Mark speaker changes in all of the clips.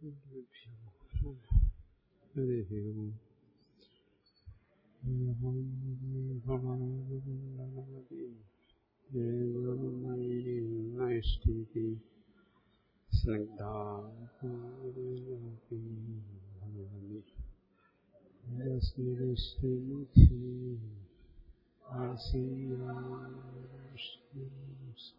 Speaker 1: നൈഷ്ഠിതി സ്നിഗ്ധാ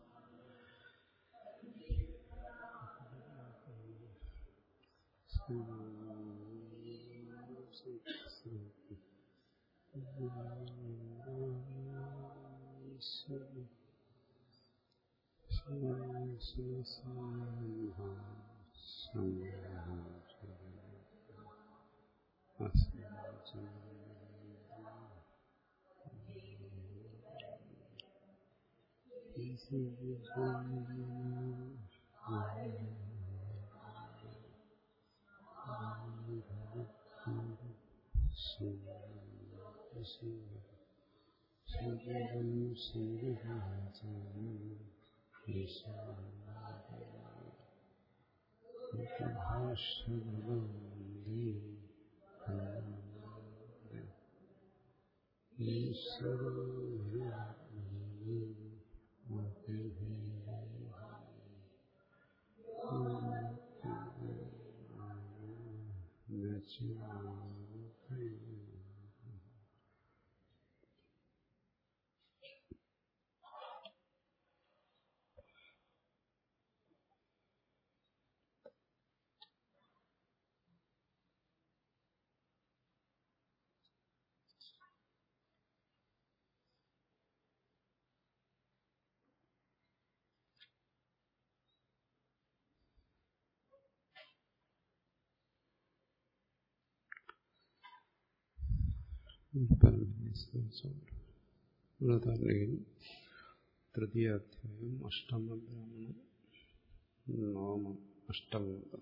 Speaker 1: പരമേശ്വരൻ തൃതീയാധ്യായം അഷ്ടമ ബ്രാഹ്മണം നോമം അഷ്ടമം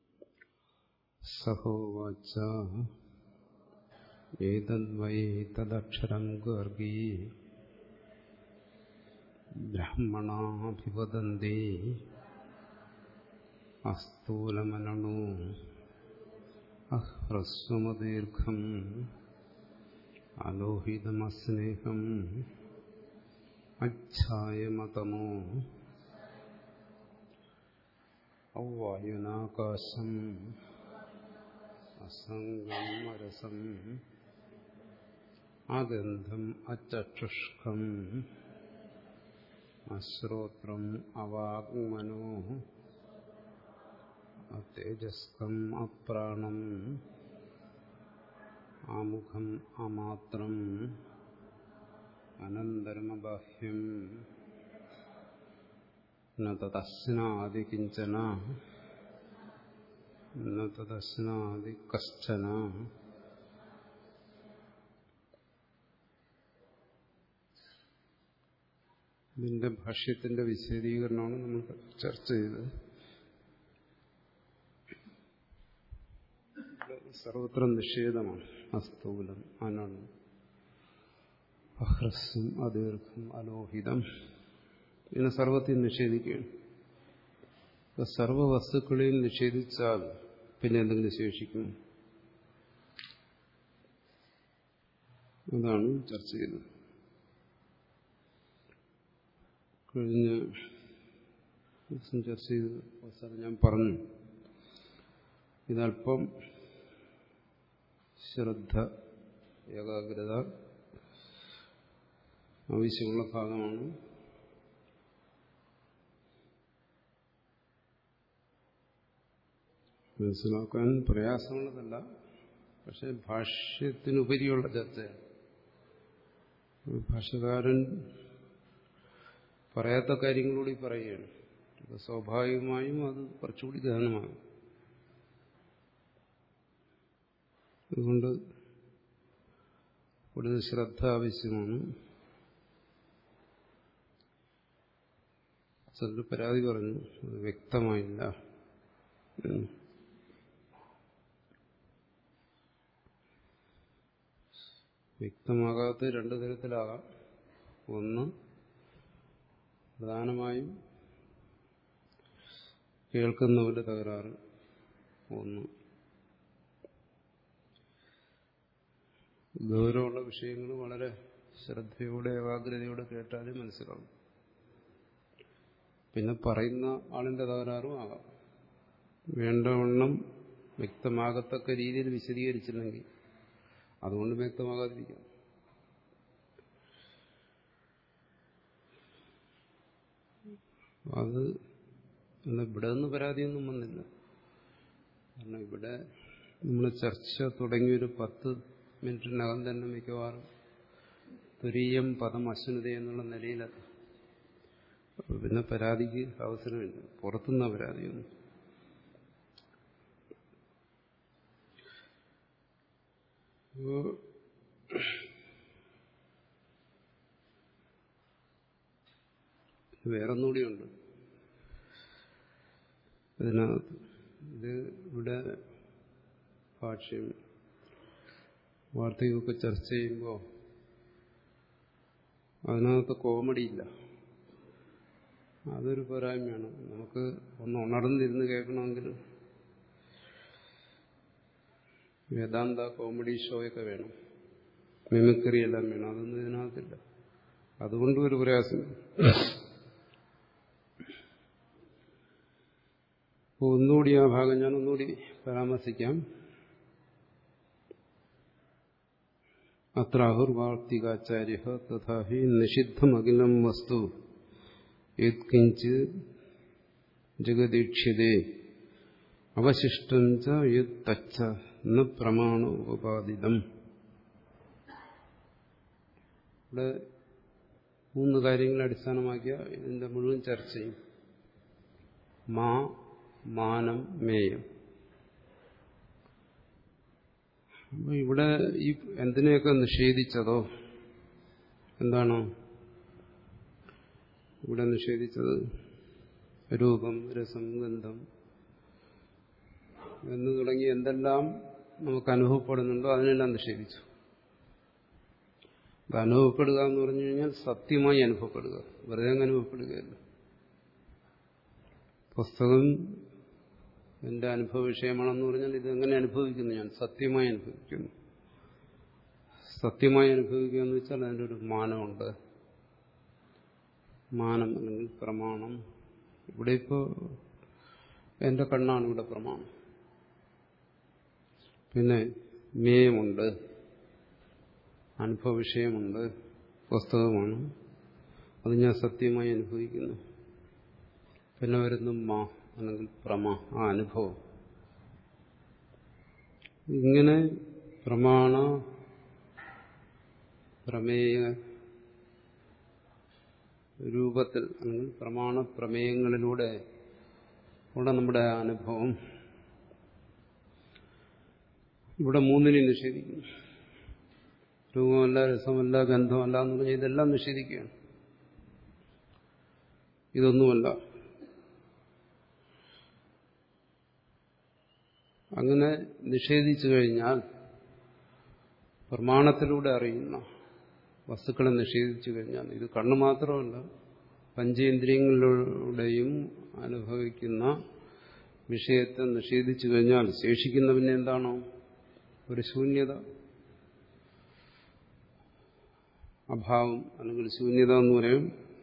Speaker 1: സഹോവാച ഏതദ്വൈ തദക്ഷരം ഗർഗീ ബ്രഹ്മണാഭിവദന്തി അസ്തൂലമനണു അഹ്രസ്വമദീർഘം അലോഹിതമസ്നേഹം അച്ഛായമതമോ ഔവായുനാകാശം അസംഗം അരസം അഗന്ധം അച്ചക്ഷുഷ്കം അശ്രോത്രം അവാഗ്മനോ അതേജസ്കം അപ്രാണം ആമുഖം അമാത്രം അനന്തരമബാഹ്യം ന തദശ്നാദി കിഞ്ചന ന തദശ്നാദി കശ്ചന ഇതിന്റെ ഭാഷ്യത്തിന്റെ വിശദീകരണമാണ് നമ്മൾ ചർച്ച ചെയ്തത് സർവത്ര നിഷേധമാണ് അസ്തൂലം അനണു അഹ്രസ്വം അദീർഘം അലോഹിതം ഇതിനെ സർവത്തിൽ നിഷേധിക്കുകയാണ് ഇപ്പൊ സർവ വസ്തുക്കളെയും നിഷേധിച്ചാൽ പിന്നെ എന്തെങ്കിലും ശേഷിക്കും അതാണ് ചർച്ച ചെയ്തത് കഴിഞ്ഞ ദിവസം ചർച്ച ചെയ്ത് അവസാനം ഞാൻ പറഞ്ഞു ഇതല്പം ശ്രദ്ധ ഏകാഗ്രത ആവശ്യമുള്ള ഭാഗമാണ് മനസ്സിലാക്കാൻ പ്രയാസമുള്ളതല്ല പക്ഷെ ഭാഷ്യത്തിനുപരിയുള്ള ചർച്ചയാണ് ഭാഷ്യകാരൻ പറയാത്ത കാര്യങ്ങളൂടി പറയുകയാണ് അപ്പോൾ സ്വാഭാവികമായും അത് കുറച്ചുകൂടി ഗഹനമാകും അതുകൊണ്ട് കൂടുതൽ ശ്രദ്ധ ആവശ്യമാണ് ചിലർ പരാതി പറഞ്ഞു അത് വ്യക്തമായില്ല വ്യക്തമാകാത്ത രണ്ടു തരത്തിലാകാം ഒന്ന് പ്രധാനമായും കേൾക്കുന്നവരുടെ തകരാറ് ഒന്ന് ഗൗരവമുള്ള വിഷയങ്ങൾ വളരെ ശ്രദ്ധയോടെ ഏകാഗ്രതയോടെ കേട്ടാലേ മനസ്സിലാവും പിന്നെ പറയുന്ന ആളിന്റെ തകരാറും ആകാം വേണ്ടവണ്ണം വ്യക്തമാകത്തക്ക രീതിയിൽ വിശദീകരിച്ചില്ലെങ്കിൽ അതുകൊണ്ട് വ്യക്തമാകാതിരിക്കാം അത് എന്നാ ഇവിടെ നിന്ന് പരാതിയൊന്നും വന്നില്ല കാരണം ഇവിടെ നമ്മൾ ചർച്ച തുടങ്ങിയൊരു പത്ത് മിനിറ്റിനകം തന്നെ മിക്കവാറും തുരീയം പദം അശ്വനത എന്നുള്ള നിലയിലാണ് പിന്നെ പരാതിക്ക് അവസരമില്ല പുറത്തുനിന്ന പരാതിയൊന്നും വേറൊന്നുകൂടിയുണ്ട് ഇതിനകത്ത് ഇത് ഇവിടെ ഭാഷ്യം വാർത്തയൊക്കെ ചർച്ച ചെയ്യുമ്പോൾ അതിനകത്ത് കോമഡി ഇല്ല അതൊരു പോരായ്മയാണ് നമുക്ക് ഒന്ന് ഉണർന്നിരുന്ന് കേൾക്കണമെങ്കിൽ വേദാന്ത കോമഡി ഷോയൊക്കെ വേണം മിമിക്രി എല്ലാം വേണം അതൊന്നും ഇതിനകത്തില്ല അതുകൊണ്ടും ഒരു പ്രയാസം അപ്പോൾ ഒന്നുകൂടി ആ ഭാഗം ഞാൻ ഒന്നുകൂടി പരാമർശിക്കാം അത്രാഹുർവാർത്തികാചാര്യ തഥാ ഹി നിഷിദ്ധമഖിലം വസ്തു യത്കിഞ്ച് ജഗദീക്ഷ്യതേ അവശിഷ്ടം ച യത്തച്ച ന പ്രമാണ ഉപാദിതം ഇവിടെ മൂന്ന് കാര്യങ്ങളെ അടിസ്ഥാനമാക്കിയ ഇതിന്റെ മുഴുവൻ ചർച്ചയും മാ മാനം മേയം അപ്പൊ ഇവിടെ ഈ എന്തിനെയൊക്കെ നിഷേധിച്ചതോ എന്താണ് ഇവിടെ നിഷേധിച്ചത് രൂപം രസം ഗന്ധം എന്ന് തുടങ്ങി എന്തെല്ലാം നമുക്ക് അനുഭവപ്പെടുന്നുണ്ടോ അതിനെല്ലാം നിഷേധിച്ചു അത് അനുഭവപ്പെടുക എന്ന് പറഞ്ഞു കഴിഞ്ഞാൽ സത്യമായി അനുഭവപ്പെടുക വെറുതെ അങ്ങ് അനുഭവപ്പെടുകയല്ല പുസ്തകം എന്റെ അനുഭവ വിഷയമാണെന്ന് പറഞ്ഞാൽ ഇത് എങ്ങനെ അനുഭവിക്കുന്നു ഞാൻ സത്യമായി അനുഭവിക്കുന്നു സത്യമായി അനുഭവിക്കുക എന്ന് വെച്ചാൽ അതിൻ്റെ ഒരു മാനമുണ്ട് മാനം അല്ലെങ്കിൽ പ്രമാണം ഇവിടെ ഇപ്പോൾ എന്റെ കണ്ണാണ് ഇവിടെ പ്രമാണം പിന്നെ മേയമുണ്ട് അനുഭവ വിഷയമുണ്ട് പുസ്തകമാണ് അത് ഞാൻ സത്യമായി അനുഭവിക്കുന്നു പിന്നെ വരുന്നു മാ അല്ലെങ്കിൽ പ്രമ ആ അനുഭവം ഇങ്ങനെ പ്രമാണ പ്രമേയ രൂപത്തിൽ അല്ലെങ്കിൽ പ്രമാണ പ്രമേയങ്ങളിലൂടെ ഉള്ള നമ്മുടെ അനുഭവം ഇവിടെ മൂന്നിനെ നിഷേധിക്കുന്നു രൂപമല്ല രസമല്ല ഗന്ധമല്ല എന്ന് പറഞ്ഞാൽ ഇതെല്ലാം നിഷേധിക്കുകയാണ് ഇതൊന്നുമല്ല അങ്ങനെ നിഷേധിച്ചു കഴിഞ്ഞാൽ പ്രമാണത്തിലൂടെ അറിയുന്ന വസ്തുക്കളെ നിഷേധിച്ചു കഴിഞ്ഞാൽ ഇത് കണ്ണ് മാത്രമല്ല പഞ്ചേന്ദ്രിയങ്ങളിലൂടെയും അനുഭവിക്കുന്ന വിഷയത്തെ നിഷേധിച്ചു കഴിഞ്ഞാൽ ശേഷിക്കുന്ന പിന്നെ എന്താണോ ഒരു ശൂന്യത അഭാവം അല്ലെങ്കിൽ ശൂന്യത എന്ന് പറയും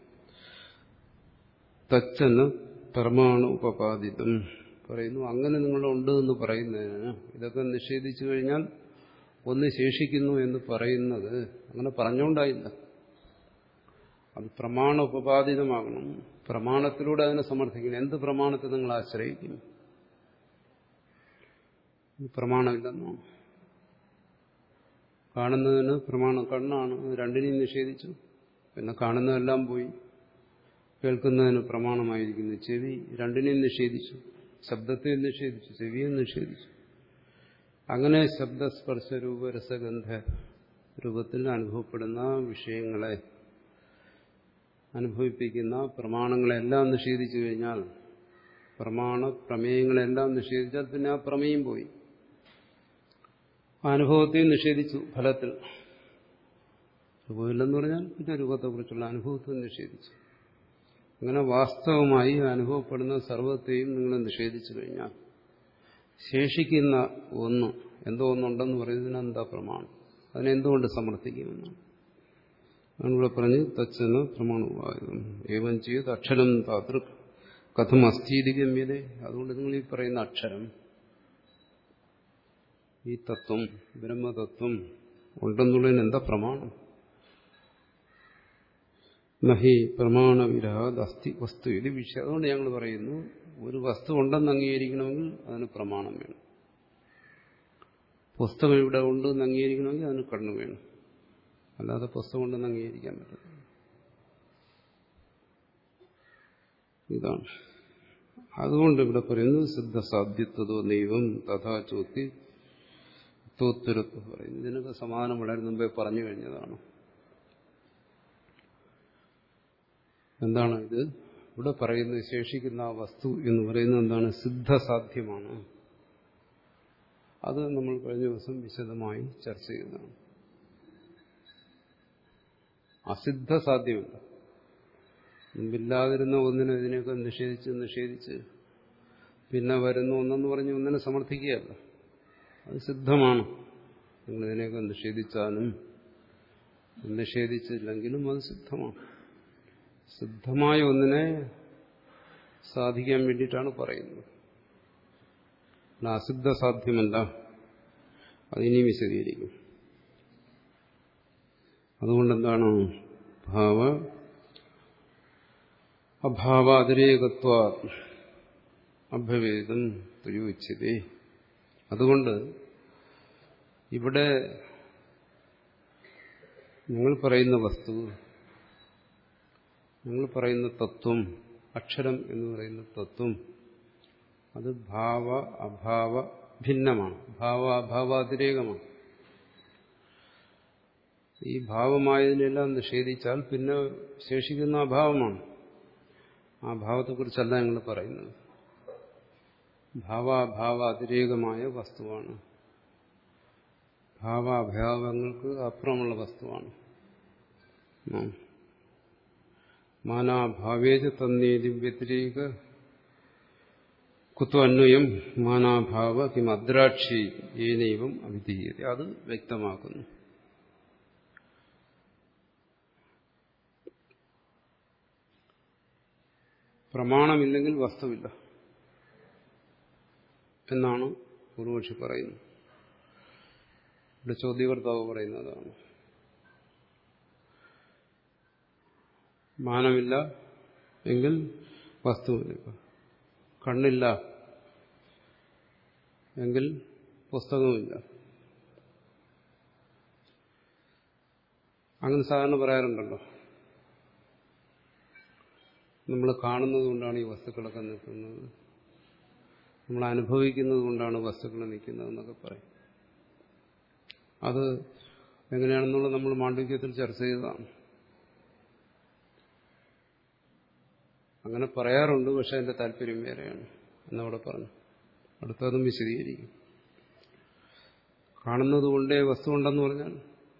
Speaker 1: തച്ചെന്ന് പ്രമാണ ഉപപാദിതം പറയുന്നു അങ്ങനെ നിങ്ങളുണ്ട് എന്ന് പറയുന്നതിന് ഇതൊക്കെ നിഷേധിച്ചു കഴിഞ്ഞാൽ ഒന്ന് ശേഷിക്കുന്നു എന്ന് പറയുന്നത് അങ്ങനെ പറഞ്ഞുകൊണ്ടായില്ല അത് പ്രമാണ ഉപപാദിതമാകണം പ്രമാണത്തിലൂടെ അതിനെ സമർത്ഥിക്കണം എന്ത് പ്രമാണത്തെ നിങ്ങൾ ആശ്രയിക്കും പ്രമാണമില്ലെന്നോ കാണുന്നതിന് പ്രമാണം കണ്ണാണ് രണ്ടിനെയും നിഷേധിച്ചു പിന്നെ കാണുന്നതെല്ലാം പോയി കേൾക്കുന്നതിന് പ്രമാണമായിരിക്കുന്നു ചെവി രണ്ടിനെയും നിഷേധിച്ചു ശബ്ദത്തെ നിഷേധിച്ചു ചെവിയെ നിഷേധിച്ചു അങ്ങനെ ശബ്ദസ്പർശ രൂപരസഗന്ധ രൂപത്തിൽ അനുഭവപ്പെടുന്ന വിഷയങ്ങളെ അനുഭവിപ്പിക്കുന്ന പ്രമാണങ്ങളെല്ലാം നിഷേധിച്ചു കഴിഞ്ഞാൽ പ്രമാണ പ്രമേയങ്ങളെല്ലാം നിഷേധിച്ചാൽ പിന്നെ ആ പ്രമേയം പോയി അനുഭവത്തെയും നിഷേധിച്ചു ഫലത്തിൽ രൂപമില്ലെന്ന് പറഞ്ഞാൽ പിന്നെ രൂപത്തെക്കുറിച്ചുള്ള അനുഭവത്തെ നിഷേധിച്ചു അങ്ങനെ വാസ്തവമായി അനുഭവപ്പെടുന്ന സർവത്തെയും നിങ്ങൾ നിഷേധിച്ചു കഴിഞ്ഞാൽ ശേഷിക്കുന്ന ഒന്ന് എന്തോ ഒന്നുണ്ടെന്ന് പറയുന്നതിന് എന്താ പ്രമാണം അതിനെന്തുകൊണ്ട് സമർത്ഥിക്കുമെന്നാണ് അതിനൂടെ പറഞ്ഞ് തച്ചെന്ന് പ്രമാണമായതും ഏവം ചെയ്ത് അക്ഷരം താതൃ കഥം അസ്ഥീതി ഗമ്യത അതുകൊണ്ട് നിങ്ങൾ ഈ പറയുന്ന അക്ഷരം ഈ തത്വം ബ്രഹ്മതത്വം ഉണ്ടെന്നുള്ളതിന് എന്താ പ്രമാണം നഹി പ്രമാണവിരാത് അസ്ഥി വസ്തു ഇത് വിഷയം അതുകൊണ്ട് ഞങ്ങൾ പറയുന്നു ഒരു വസ്തു ഉണ്ടെന്ന് അംഗീകരിക്കണമെങ്കിൽ അതിന് പ്രമാണം വേണം പുസ്തകം ഇവിടെ ഉണ്ടെന്ന് അംഗീകരിക്കണമെങ്കിൽ അതിന് കണ്ണു വേണം അല്ലാതെ പുസ്തകം ഉണ്ടെന്ന് അംഗീകരിക്കാൻ പറ്റില്ല ഇതാണ് അതുകൊണ്ട് ഇവിടെ പറയുന്നത് സിദ്ധസാധ്യത്വതോ ദൈവം തഥാ ചോത്തി തോത്തുരത്ത് പറയുന്നു ഇതിനൊക്കെ സമാധാനം വളരെ മുമ്പേ പറഞ്ഞു കഴിഞ്ഞതാണ് എന്താണ് ഇത് ഇവിടെ പറയുന്നത് ശേഷിക്കുന്ന ആ വസ്തു എന്ന് പറയുന്നത് എന്താണ് സിദ്ധസാധ്യമാണ് അത് നമ്മൾ കഴിഞ്ഞ ദിവസം വിശദമായി ചർച്ച ചെയ്തതാണ് അസിദ്ധ സാധ്യമല്ല മുമ്പില്ലാതിരുന്ന ഒന്നിനെ ഇതിനെയൊക്കെ നിഷേധിച്ച് നിഷേധിച്ച് പിന്നെ വരുന്ന ഒന്നെന്ന് പറഞ്ഞ് ഒന്നിനെ സമർത്ഥിക്കുകയല്ല അത് സിദ്ധമാണ് നിങ്ങളിതിനെയൊക്കെ നിഷേധിച്ചാലും നിഷേധിച്ചില്ലെങ്കിലും അത് സിദ്ധമാണ് സിദ്ധമായ ഒന്നിനെ സാധിക്കാൻ വേണ്ടിയിട്ടാണ് പറയുന്നത് അസിദ്ധ സാധ്യമല്ല അതിനി വിശദീകരിക്കും അതുകൊണ്ടെന്താണ് ഭാവ അഭാവാതിരേകത്വ അഭ്യവേദം പ്രയോഗിച്ചതേ അതുകൊണ്ട് ഇവിടെ നിങ്ങൾ പറയുന്ന വസ്തു നിങ്ങൾ പറയുന്ന തത്വം അക്ഷരം എന്ന് പറയുന്ന തത്വം അത് ഭാവ അഭാവ ഭിന്നമാണ് ഭാവ അഭാവാതിരേകമാണ് ഈ ഭാവമായതിനെല്ലാം നിഷേധിച്ചാൽ പിന്നെ ശേഷിക്കുന്ന അഭാവമാണ് ആ ഭാവത്തെക്കുറിച്ചല്ല ഞങ്ങൾ പറയുന്നത് ഭാവാഭാവ അതിരേകമായ വസ്തുവാണ് ഭാവാഭാവങ്ങൾക്ക് അപ്പുറമുള്ള വസ്തുവാണ് മാനാഭാവേജ തന്നേതി വ്യതിരേക കുത്വന്വയം മാനാഭാവ കിം അദ്രാക്ഷി ഏനൈവം അവിധീയത അത് വ്യക്തമാക്കുന്നു പ്രമാണമില്ലെങ്കിൽ വസ്തുവില്ല എന്നാണ് പൂർവക്ഷി പറയുന്നത് ഇവിടെ ചോദ്യകർത്താവ് പറയുന്നതാണ് മാനമില്ല എങ്കിൽ വസ്തുവില്ല കണ്ണില്ല എങ്കിൽ പുസ്തകവുമില്ല അങ്ങനെ സാധാരണ പറയാറുണ്ടല്ലോ നമ്മൾ കാണുന്നത് കൊണ്ടാണ് ഈ വസ്തുക്കളൊക്കെ നിൽക്കുന്നത് നമ്മൾ അനുഭവിക്കുന്നത് കൊണ്ടാണ് വസ്തുക്കൾ നിൽക്കുന്നത് എന്നൊക്കെ പറയും അത് എങ്ങനെയാണെന്നുള്ളത് നമ്മൾ മാണ്ഡവ്യത്തിൽ ചർച്ച ചെയ്തതാണ് അങ്ങനെ പറയാറുണ്ട് പക്ഷെ അതിന്റെ താല്പര്യം വേറെയാണ് എന്നവിടെ പറഞ്ഞു അടുത്തതും വിശദീകരിക്കും കാണുന്നത് കൊണ്ടേ വസ്തു ഉണ്ടെന്ന് പറഞ്ഞാൽ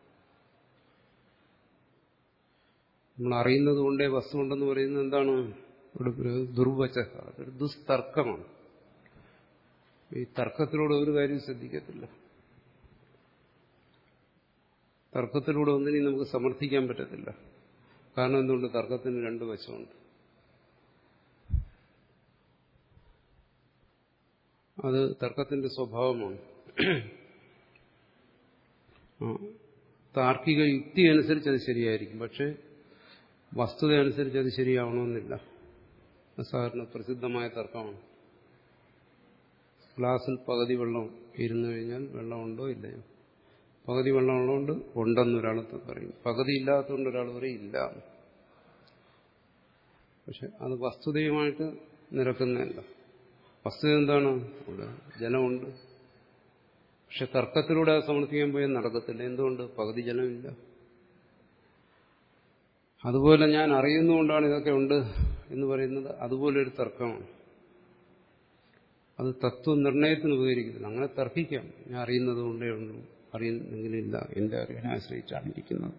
Speaker 1: നമ്മൾ അറിയുന്നത് കൊണ്ടേ വസ്തു ഉണ്ടെന്ന് പറയുന്നത് എന്താണ് ഇവിടെ ദുർവച അതൊരു ദുസ്തർക്കമാണ് ഈ തർക്കത്തിലൂടെ ഒരു കാര്യം ശ്രദ്ധിക്കത്തില്ല തർക്കത്തിലൂടെ ഒന്നിനെയും നമുക്ക് സമർത്ഥിക്കാൻ പറ്റത്തില്ല കാരണം എന്തുകൊണ്ട് തർക്കത്തിന് രണ്ട് വശമുണ്ട് അത് തർക്കത്തിന്റെ സ്വഭാവമാണ് താർക്കിക യുക്തി അനുസരിച്ച് അത് ശരിയായിരിക്കും പക്ഷെ വസ്തുത അനുസരിച്ച് അത് ശരിയാവണമെന്നില്ല സാധാരണ പ്രസിദ്ധമായ തർക്കമാണ് ഗ്ലാസ്സിൽ പകുതി വെള്ളം ഇരുന്നു കഴിഞ്ഞാൽ വെള്ളമുണ്ടോ ഇല്ലയോ പകുതി വെള്ളമുള്ളതുകൊണ്ട് ഉണ്ടെന്നൊരാൾ പറയും പകുതി ഇല്ലാത്തതുകൊണ്ട് ഒരാൾ പറയും ഇല്ല പക്ഷെ അത് വസ്തുതയുമായിട്ട് നിരക്കുന്നതല്ല വസ്തുത എന്താണ് അവിടെ ജലമുണ്ട് പക്ഷെ തർക്കത്തിലൂടെ അത് സമർത്ഥിക്കാൻ പോയാൽ നടക്കത്തില്ല എന്തുകൊണ്ട് പകുതി ജലമില്ല അതുപോലെ ഞാൻ അറിയുന്നതുകൊണ്ടാണ് ഇതൊക്കെ ഉണ്ട് എന്ന് പറയുന്നത് അതുപോലെ ഒരു തർക്കമാണ് അത് തത്വനിർണയത്തിന് ഉപകരിക്കുന്നില്ല അങ്ങനെ തർക്കിക്കാം ഞാൻ അറിയുന്നത് കൊണ്ടേ ഉള്ളൂ അറിയുന്നെങ്കിലില്ല എന്റെ അറിവിനെ ആശ്രയിച്ചാണ് ഇരിക്കുന്നത്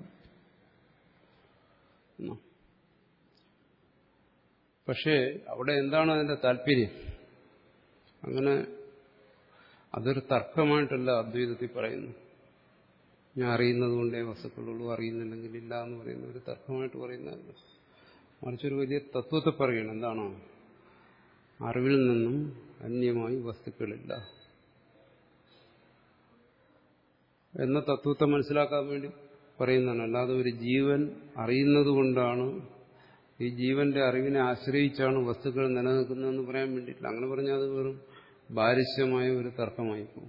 Speaker 1: പക്ഷേ അവിടെ എന്താണ് അതിന്റെ താല്പര്യം അങ്ങനെ അതൊരു തർക്കമായിട്ടല്ല അദ്വൈതത്തിൽ പറയുന്നു ഞാൻ അറിയുന്നത് കൊണ്ടേ വസ്തുക്കളുള്ളൂ അറിയുന്നില്ലെങ്കിൽ ഇല്ല എന്ന് പറയുന്ന ഒരു തർക്കമായിട്ട് പറയുന്നതല്ല മറിച്ചൊരു വലിയ തത്വത്തെ പറയണം എന്താണോ അറിവിൽ നിന്നും അന്യമായി വസ്തുക്കളില്ല എന്ന തത്വത്തെ മനസ്സിലാക്കാൻ വേണ്ടി പറയുന്നതാണ് അല്ലാതെ ഒരു ജീവൻ അറിയുന്നത് കൊണ്ടാണ് ഈ ജീവന്റെ അറിവിനെ ആശ്രയിച്ചാണ് വസ്തുക്കൾ നിലനിൽക്കുന്നതെന്ന് പറയാൻ വേണ്ടിയിട്ടില്ല അങ്ങനെ പറഞ്ഞാൽ അത് വെറും ബാലിശ്യമായ ഒരു തർക്കമായി പോകും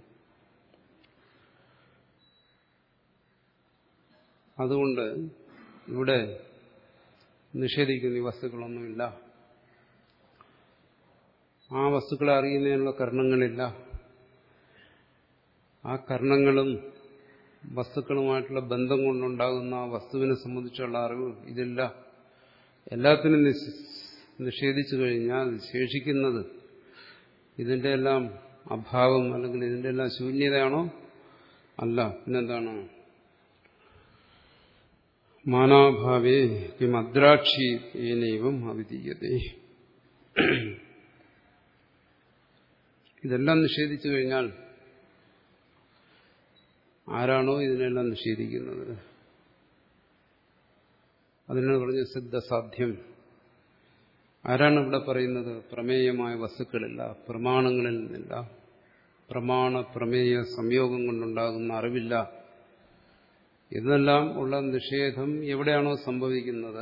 Speaker 1: അതുകൊണ്ട് ഇവിടെ നിഷേധിക്കുന്ന ഈ വസ്തുക്കളൊന്നുമില്ല ആ വസ്തുക്കളെ അറിയുന്നതിനുള്ള കർണങ്ങളില്ല ആ കർണങ്ങളും വസ്തുക്കളുമായിട്ടുള്ള ബന്ധം കൊണ്ടുണ്ടാകുന്ന ആ വസ്തുവിനെ സംബന്ധിച്ചുള്ള അറിവ് ഇതില്ല എല്ലാത്തിനും നിഷേധിച്ചു കഴിഞ്ഞാൽ ശേഷിക്കുന്നത് ഇതിന്റെ എല്ലാം അഭാവം അല്ലെങ്കിൽ ഇതിന്റെ എല്ലാം ശൂന്യതയാണോ അല്ല പിന്നെന്താണ് മാനാഭാവേ കിമദ്രാക്ഷി ഏനൈവം അവിതീയതേ ഇതെല്ലാം നിഷേധിച്ചു കഴിഞ്ഞാൽ ആരാണോ ഇതിനെല്ലാം നിഷേധിക്കുന്നത് അതിനാണ് പറഞ്ഞ സിദ്ധസാധ്യം ആരാണ് ഇവിടെ പറയുന്നത് പ്രമേയമായ വസ്തുക്കളില്ല പ്രമാണങ്ങളിൽ നിന്നില്ല പ്രമാണ പ്രമേയ സംയോഗം കൊണ്ടുണ്ടാകുന്ന അറിവില്ല ഇതെല്ലാം ഉള്ള നിഷേധം എവിടെയാണോ സംഭവിക്കുന്നത്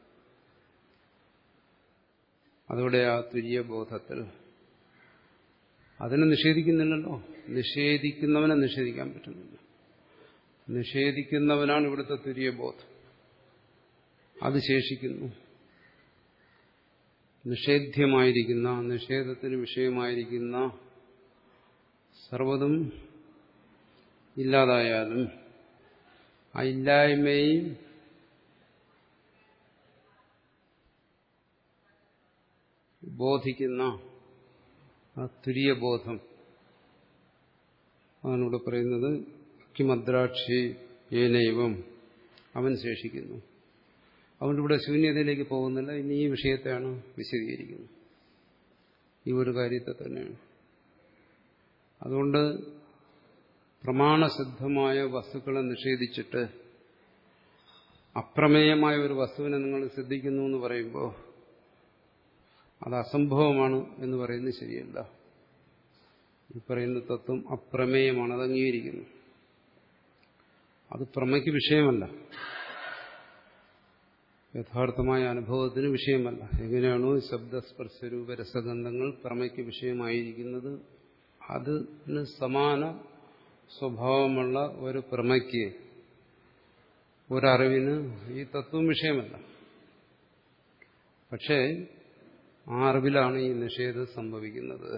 Speaker 1: അതോടെ ആ തുര്യബോധത്തിൽ അതിനെ നിഷേധിക്കുന്നില്ലല്ലോ നിഷേധിക്കുന്നവനെ നിഷേധിക്കാൻ പറ്റുന്നില്ല നിഷേധിക്കുന്നവനാണ് ഇവിടുത്തെ തുര്യബോധം അത് ശേഷിക്കുന്നു നിഷേധ്യമായിരിക്കുന്ന നിഷേധത്തിന് വിഷയമായിരിക്കുന്ന സർവതും ഇല്ലാതായാലും ആ ഇല്ലായ്മയും ബോധിക്കുന്ന ആ തുര്യബോധം അതാണ് ഇവിടെ പറയുന്നത് കിമദ്രാക്ഷി ഏനൈവം അവൻ ശേഷിക്കുന്നു അതുകൊണ്ട് ഇവിടെ ശൂന്യതയിലേക്ക് പോകുന്നില്ല ഇനി ഈ വിഷയത്തെയാണ് വിശദീകരിക്കുന്നത് ഈ ഒരു കാര്യത്തെ തന്നെയാണ് അതുകൊണ്ട് പ്രമാണസിദ്ധമായ വസ്തുക്കളെ നിഷേധിച്ചിട്ട് അപ്രമേയമായ ഒരു വസ്തുവിനെ നിങ്ങൾ ശ്രദ്ധിക്കുന്നു എന്ന് പറയുമ്പോൾ അത് അസംഭവമാണ് എന്ന് പറയുന്നത് ശരിയല്ല ഈ പറയുന്ന തത്വം അപ്രമേയമാണ് അത് അംഗീകരിക്കുന്നു അത് പ്രമയ്ക്ക് വിഷയമല്ല യഥാർത്ഥമായ അനുഭവത്തിന് വിഷയമല്ല എങ്ങനെയാണോ ശബ്ദസ്പർശരൂപ രസഗന്ധങ്ങൾ പ്രമയ്ക്ക് വിഷയമായിരിക്കുന്നത് അതിന് സമാന സ്വഭാവമുള്ള ഒരു പ്രമയ്ക്ക് ഒരറിവിന് ഈ തത്വം വിഷയമല്ല പക്ഷേ ആ അറിവിലാണ് ഈ നിഷേധം സംഭവിക്കുന്നത്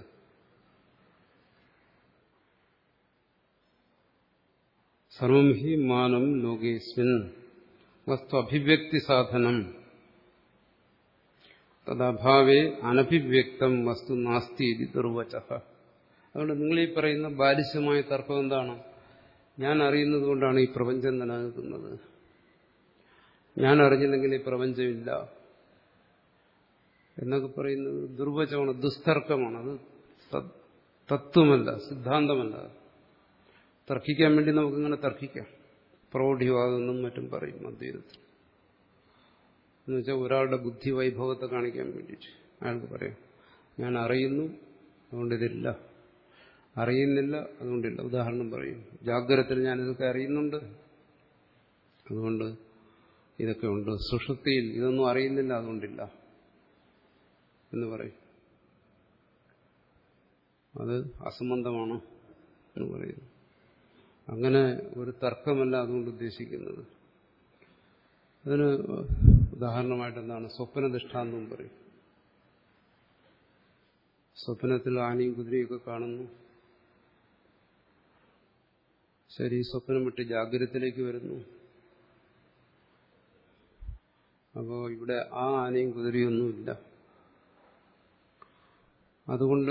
Speaker 1: സർവം ഹി മാനം ലോകേസ്മിൻ വസ്തു അഭിവ്യക്തി സാധനം തദഭാവേ അനഭിവ്യക്തം വസ്തു നാസ്തി ഇത് ദുർവച അതുകൊണ്ട് നിങ്ങൾ ഈ പറയുന്ന ബാലിശമായ തർക്കം എന്താണ് ഞാൻ അറിയുന്നത് കൊണ്ടാണ് ഈ പ്രപഞ്ചം നിലനിൽക്കുന്നത് ഞാൻ അറിഞ്ഞില്ലെങ്കിൽ ഈ പ്രപഞ്ചമില്ല എന്നൊക്കെ പറയുന്നത് ദുർവചമാണ് ദുസ്തർക്കമാണ് അത് തത്വമല്ല സിദ്ധാന്തമല്ല തർക്കിക്കാൻ വേണ്ടി നമുക്കിങ്ങനെ തർക്കിക്കാം പ്രൗഢിവാദമെന്നും മറ്റും പറയും അദ്വൈതത്തിൽ എന്നുവെച്ചാൽ ഒരാളുടെ ബുദ്ധി വൈഭവത്തെ കാണിക്കാൻ വേണ്ടിയിട്ട് അയാൾക്ക് പറയാം ഞാൻ അറിയുന്നു അതുകൊണ്ട് ഇതില്ല അറിയുന്നില്ല അതുകൊണ്ടില്ല ഉദാഹരണം പറയും ജാഗ്രതത്തിൽ ഞാനിതൊക്കെ അറിയുന്നുണ്ട് അതുകൊണ്ട് ഇതൊക്കെ ഉണ്ട് സുഷുപ്തിയിൽ ഇതൊന്നും അറിയുന്നില്ല അതുകൊണ്ടില്ല എന്ന് പറയും അത് അസംബന്ധമാണ് എന്ന് പറയുന്നു അങ്ങനെ ഒരു തർക്കമല്ല അതുകൊണ്ട് ഉദ്ദേശിക്കുന്നത് അതിന് ഉദാഹരണമായിട്ട് എന്താണ് സ്വപ്ന ദൃഷ്ടാന്തം പറയും സ്വപ്നത്തിൽ ആനയും കുതിരയൊക്കെ കാണുന്നു ശരി സ്വപ്നം വിട്ട് ജാഗ്രതത്തിലേക്ക് വരുന്നു അപ്പോൾ ഇവിടെ ആ ആനയും കുതിരയൊന്നുമില്ല അതുകൊണ്ട്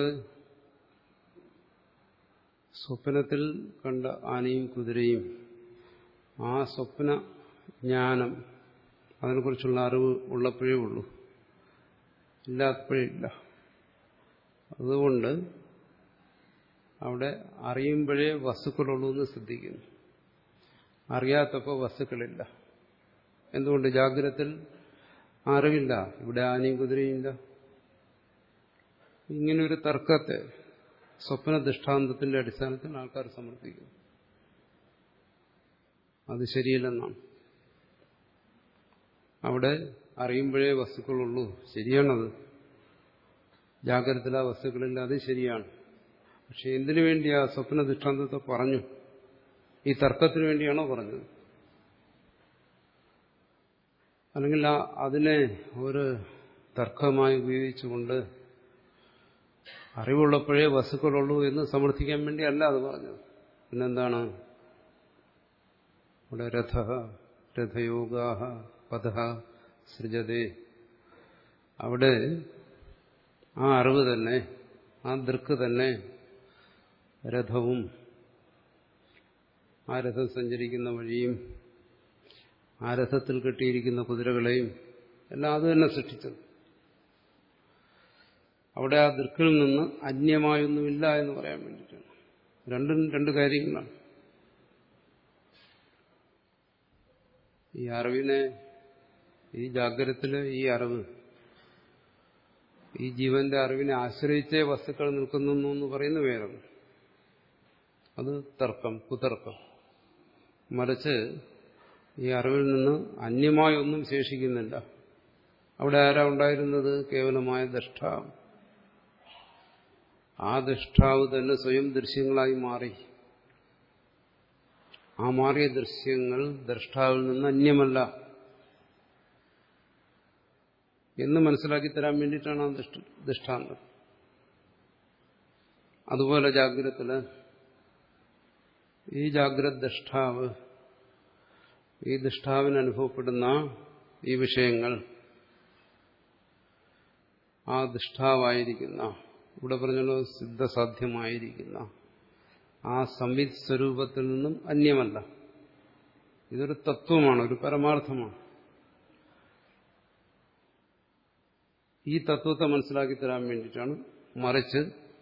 Speaker 1: സ്വപ്നത്തിൽ കണ്ട ആനയും കുതിരയും ആ സ്വപ്ന ജ്ഞാനം അതിനെക്കുറിച്ചുള്ള അറിവ് ഉള്ളപ്പോഴേ ഉള്ളൂ ഇല്ലാത്തപ്പോഴേ ഇല്ല അതുകൊണ്ട് അവിടെ അറിയുമ്പോഴേ വസ്തുക്കളുള്ളൂ എന്ന് ശ്രദ്ധിക്കുന്നു അറിയാത്തപ്പോൾ വസ്തുക്കളില്ല എന്തുകൊണ്ട് ജാഗ്രതത്തിൽ അറിവില്ല ഇവിടെ ആനയും കുതിരയില്ല ഇങ്ങനൊരു തർക്കത്തെ സ്വപ്ന ദൃഷ്ടാന്തത്തിന്റെ അടിസ്ഥാനത്തിൽ ആൾക്കാർ സമർപ്പിക്കുന്നു അത് ശരിയല്ലെന്നാണ് അവിടെ അറിയുമ്പോഴേ വസ്തുക്കളുള്ളൂ ശരിയാണത് ജാഗ്രതത്തിൽ ആ വസ്തുക്കളില്ല അത് ശരിയാണ് പക്ഷെ എന്തിനു വേണ്ടി ആ സ്വപ്ന ദൃഷ്ടാന്തത്തെ പറഞ്ഞു ഈ തർക്കത്തിന് വേണ്ടിയാണോ പറഞ്ഞത് അല്ലെങ്കിൽ ആ അതിനെ ഒരു തർക്കമായി ഉപയോഗിച്ചുകൊണ്ട് അറിവുള്ളപ്പോഴേ വസ്തുക്കളുള്ളൂ എന്ന് സമർത്ഥിക്കാൻ വേണ്ടി അല്ല അത് പറഞ്ഞത് പിന്നെന്താണ് ഇവിടെ രഥ രഥയോഗാഹ പഥ സൃജതേ അവിടെ ആ അറിവ് തന്നെ ആ ദൃക്ക് തന്നെ രഥവും ആ രഥം സഞ്ചരിക്കുന്ന വഴിയും ആ രഥത്തിൽ കെട്ടിയിരിക്കുന്ന കുതിരകളെയും എല്ലാം അത് തന്നെ സൃഷ്ടിച്ചത് അവിടെ ആ ദൃക്കിൽ നിന്ന് അന്യമായൊന്നുമില്ല എന്ന് പറയാൻ വേണ്ടിയിട്ടാണ് രണ്ടും രണ്ട് കാര്യങ്ങളാണ് ഈ അറിവിനെ ഈ ജാഗ്രതത്തില് ഈ അറിവ് ഈ ജീവന്റെ അറിവിനെ ആശ്രയിച്ചേ വസ്തുക്കൾ നിൽക്കുന്നു എന്ന് പറയുന്ന വേറൊന്ന് അത് തർക്കം കുതർക്കം മറിച്ച് ഈ അറിവിൽ നിന്ന് അന്യമായൊന്നും ശേഷിക്കുന്നില്ല അവിടെ ആരാ ഉണ്ടായിരുന്നത് കേവലമായ ദൃഷ്ടാവ് ആ ദൃഷ്ടാവ് തന്നെ സ്വയം ദൃശ്യങ്ങളായി മാറി ആ മാറിയ ദൃശ്യങ്ങൾ ദൃഷ്ടാവിൽ നിന്ന് അന്യമല്ല എന്ന് മനസ്സിലാക്കി തരാൻ വേണ്ടിയിട്ടാണ് ആ ദൃഷ്ട ദൃഷ്ടാന്തം അതുപോലെ ജാഗ്രതത്തില് ഈ ജാഗ്രത ദൃഷ്ടാവ് ഈ ദൃഷ്ടാവിന് അനുഭവപ്പെടുന്ന ഈ വിഷയങ്ങൾ ആ ദൃഷ്ടാവായിരിക്കുന്ന ഇവിടെ പറഞ്ഞല്ലോ സിദ്ധസാധ്യമായിരിക്കുന്ന ആ സംവിത് സ്വരൂപത്തിൽ നിന്നും അന്യമല്ല ഇതൊരു തത്വമാണ് ഒരു പരമാർത്ഥമാണ് ഈ തത്വത്തെ മനസ്സിലാക്കി തരാൻ വേണ്ടിയിട്ടാണ് മറിച്ച്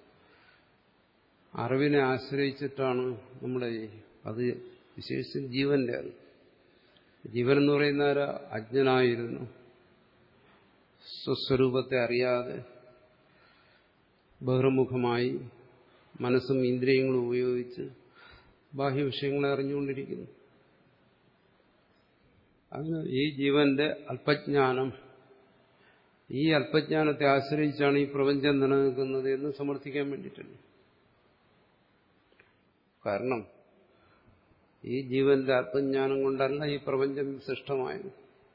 Speaker 1: അറിവിനെ ആശ്രയിച്ചിട്ടാണ് നമ്മുടെ ഈ അത് വിശേഷിച്ച് ജീവന്റെ അത് ജീവൻ എന്ന് പറയുന്ന ഒരു അജ്ഞനായിരുന്നു സ്വസ്വരൂപത്തെ അറിയാതെ ബഹിർമുഖമായി മനസ്സും ഇന്ദ്രിയങ്ങളും ഉപയോഗിച്ച് ബാഹ്യവിഷയങ്ങളെ അറിഞ്ഞുകൊണ്ടിരിക്കുന്നു അതിന് ഈ ജീവന്റെ അല്പജ്ഞാനം ഈ അല്പജ്ഞാനത്തെ ആശ്രയിച്ചാണ് ഈ പ്രപഞ്ചം നിലനിൽക്കുന്നത് എന്ന് സമർത്ഥിക്കാൻ വേണ്ടിയിട്ടുണ്ട് കാരണം ഈ ജീവന്റെ ആത്മജ്ഞാനം കൊണ്ടല്ല ഈ പ്രപഞ്ചം സൃഷ്ടമായത്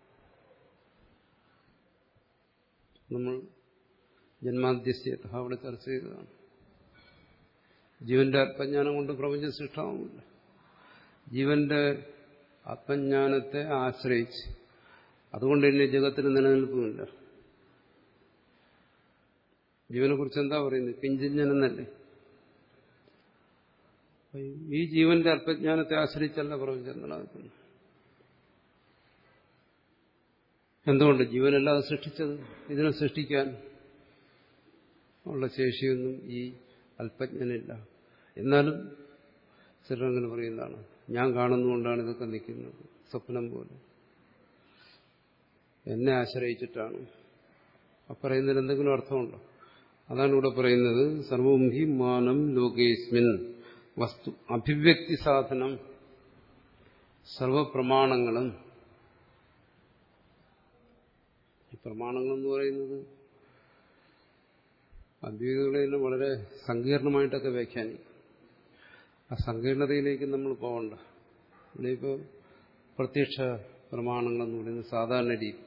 Speaker 1: നമ്മൾ ജന്മാദ്യസ്യത അവിടെ ചർച്ച ചെയ്തതാണ് ജീവന്റെ ആത്മജ്ഞാനം കൊണ്ട് പ്രപഞ്ചം സൃഷ്ടമാവില്ല ജീവന്റെ ആത്മജ്ഞാനത്തെ ആശ്രയിച്ച് അതുകൊണ്ട് തന്നെ ജഗത്തിന് നിലനിൽപ്പുമില്ല ജീവനെ കുറിച്ച് എന്താ പറയുന്നത് കിഞ്ചിഞ്ഞനെന്നല്ലേ ഈ ജീവന്റെ അല്പജ്ഞാനത്തെ ആശ്രയിച്ചല്ല പ്രപഞ്ചം നിലനിൽക്കുന്നു എന്തുകൊണ്ട് ജീവനല്ലാതെ സൃഷ്ടിച്ചത് ഇതിനെ സൃഷ്ടിക്കാൻ ഉള്ള ശേഷിയൊന്നും ഈ അല്പജ്ഞനില്ല എന്നാലും ചിലരങ്ങനെ പറയുന്നതാണ് ഞാൻ കാണുന്നുകൊണ്ടാണ് ഇതൊക്കെ നിൽക്കുന്നത് സ്വപ്നം പോലെ എന്നെ ആശ്രയിച്ചിട്ടാണ് ആ പറയുന്നതിന് എന്തെങ്കിലും അർത്ഥമുണ്ടോ അതാണ് ഇവിടെ പറയുന്നത് സർവം ഹി മാനം ലോകേസ്മിൻ വസ്തു അഭിവ്യക്തി സാധനം സർവപ്രമാണങ്ങളും ഈ പ്രമാണങ്ങളെന്ന് പറയുന്നത് അദ്വൈതകളെ വളരെ സങ്കീർണമായിട്ടൊക്കെ വ്യാഖ്യാനിക്കും ആ സങ്കീർണതയിലേക്ക് നമ്മൾ പോകണ്ട ഇവിടെ ഇപ്പോൾ പ്രത്യക്ഷ പ്രമാണങ്ങളെന്ന് പറയുന്നത് സാധാരണ രീതി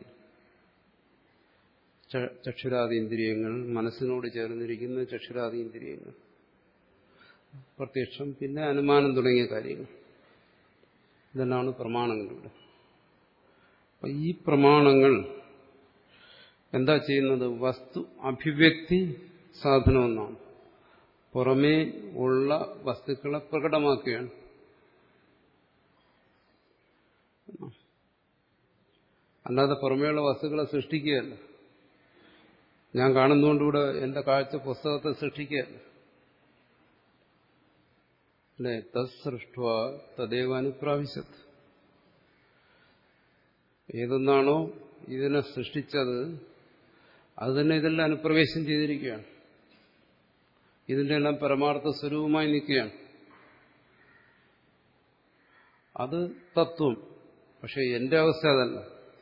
Speaker 1: ചക്ഷുരാദി ഇന്ദ്രിയങ്ങൾ മനസ്സിനോട് ചേർന്നിരിക്കുന്ന ചക്ഷുരാദി ഇന്ദ്രിയങ്ങൾ പ്രത്യക്ഷം പിന്നെ അനുമാനം തുടങ്ങിയ കാര്യങ്ങൾ ഇതെല്ലാമാണ് പ്രമാണങ്ങൾ ഇവിടെ അപ്പൊ ഈ പ്രമാണങ്ങൾ എന്താ ചെയ്യുന്നത് വസ്തു അഭിവ്യക്തി സാധനമെന്നാണ് പുറമേ ഉള്ള വസ്തുക്കളെ പ്രകടമാക്കുകയാണ് അല്ലാതെ പുറമേയുള്ള വസ്തുക്കളെ സൃഷ്ടിക്കുകയല്ല ഞാൻ കാണുന്നതുകൊണ്ടിവിടെ എന്റെ കാഴ്ച പുസ്തകത്തെ സൃഷ്ടിക്കുകയല്ല അല്ലെ തത്സൃഷ്ട തദേവ അനുപ്രാവശ്യത് ഏതൊന്നാണോ ഇതിനെ സൃഷ്ടിച്ചത് അത് തന്നെ ഇതെല്ലാം അനുപ്രവേശം ചെയ്തിരിക്കുകയാണ് ഇതിന്റെ എല്ലാം പരമാർത്ഥ സ്വരൂപമായി നിൽക്കുകയാണ് അത് തത്വം പക്ഷെ എന്റെ അവസ്ഥ അതല്ല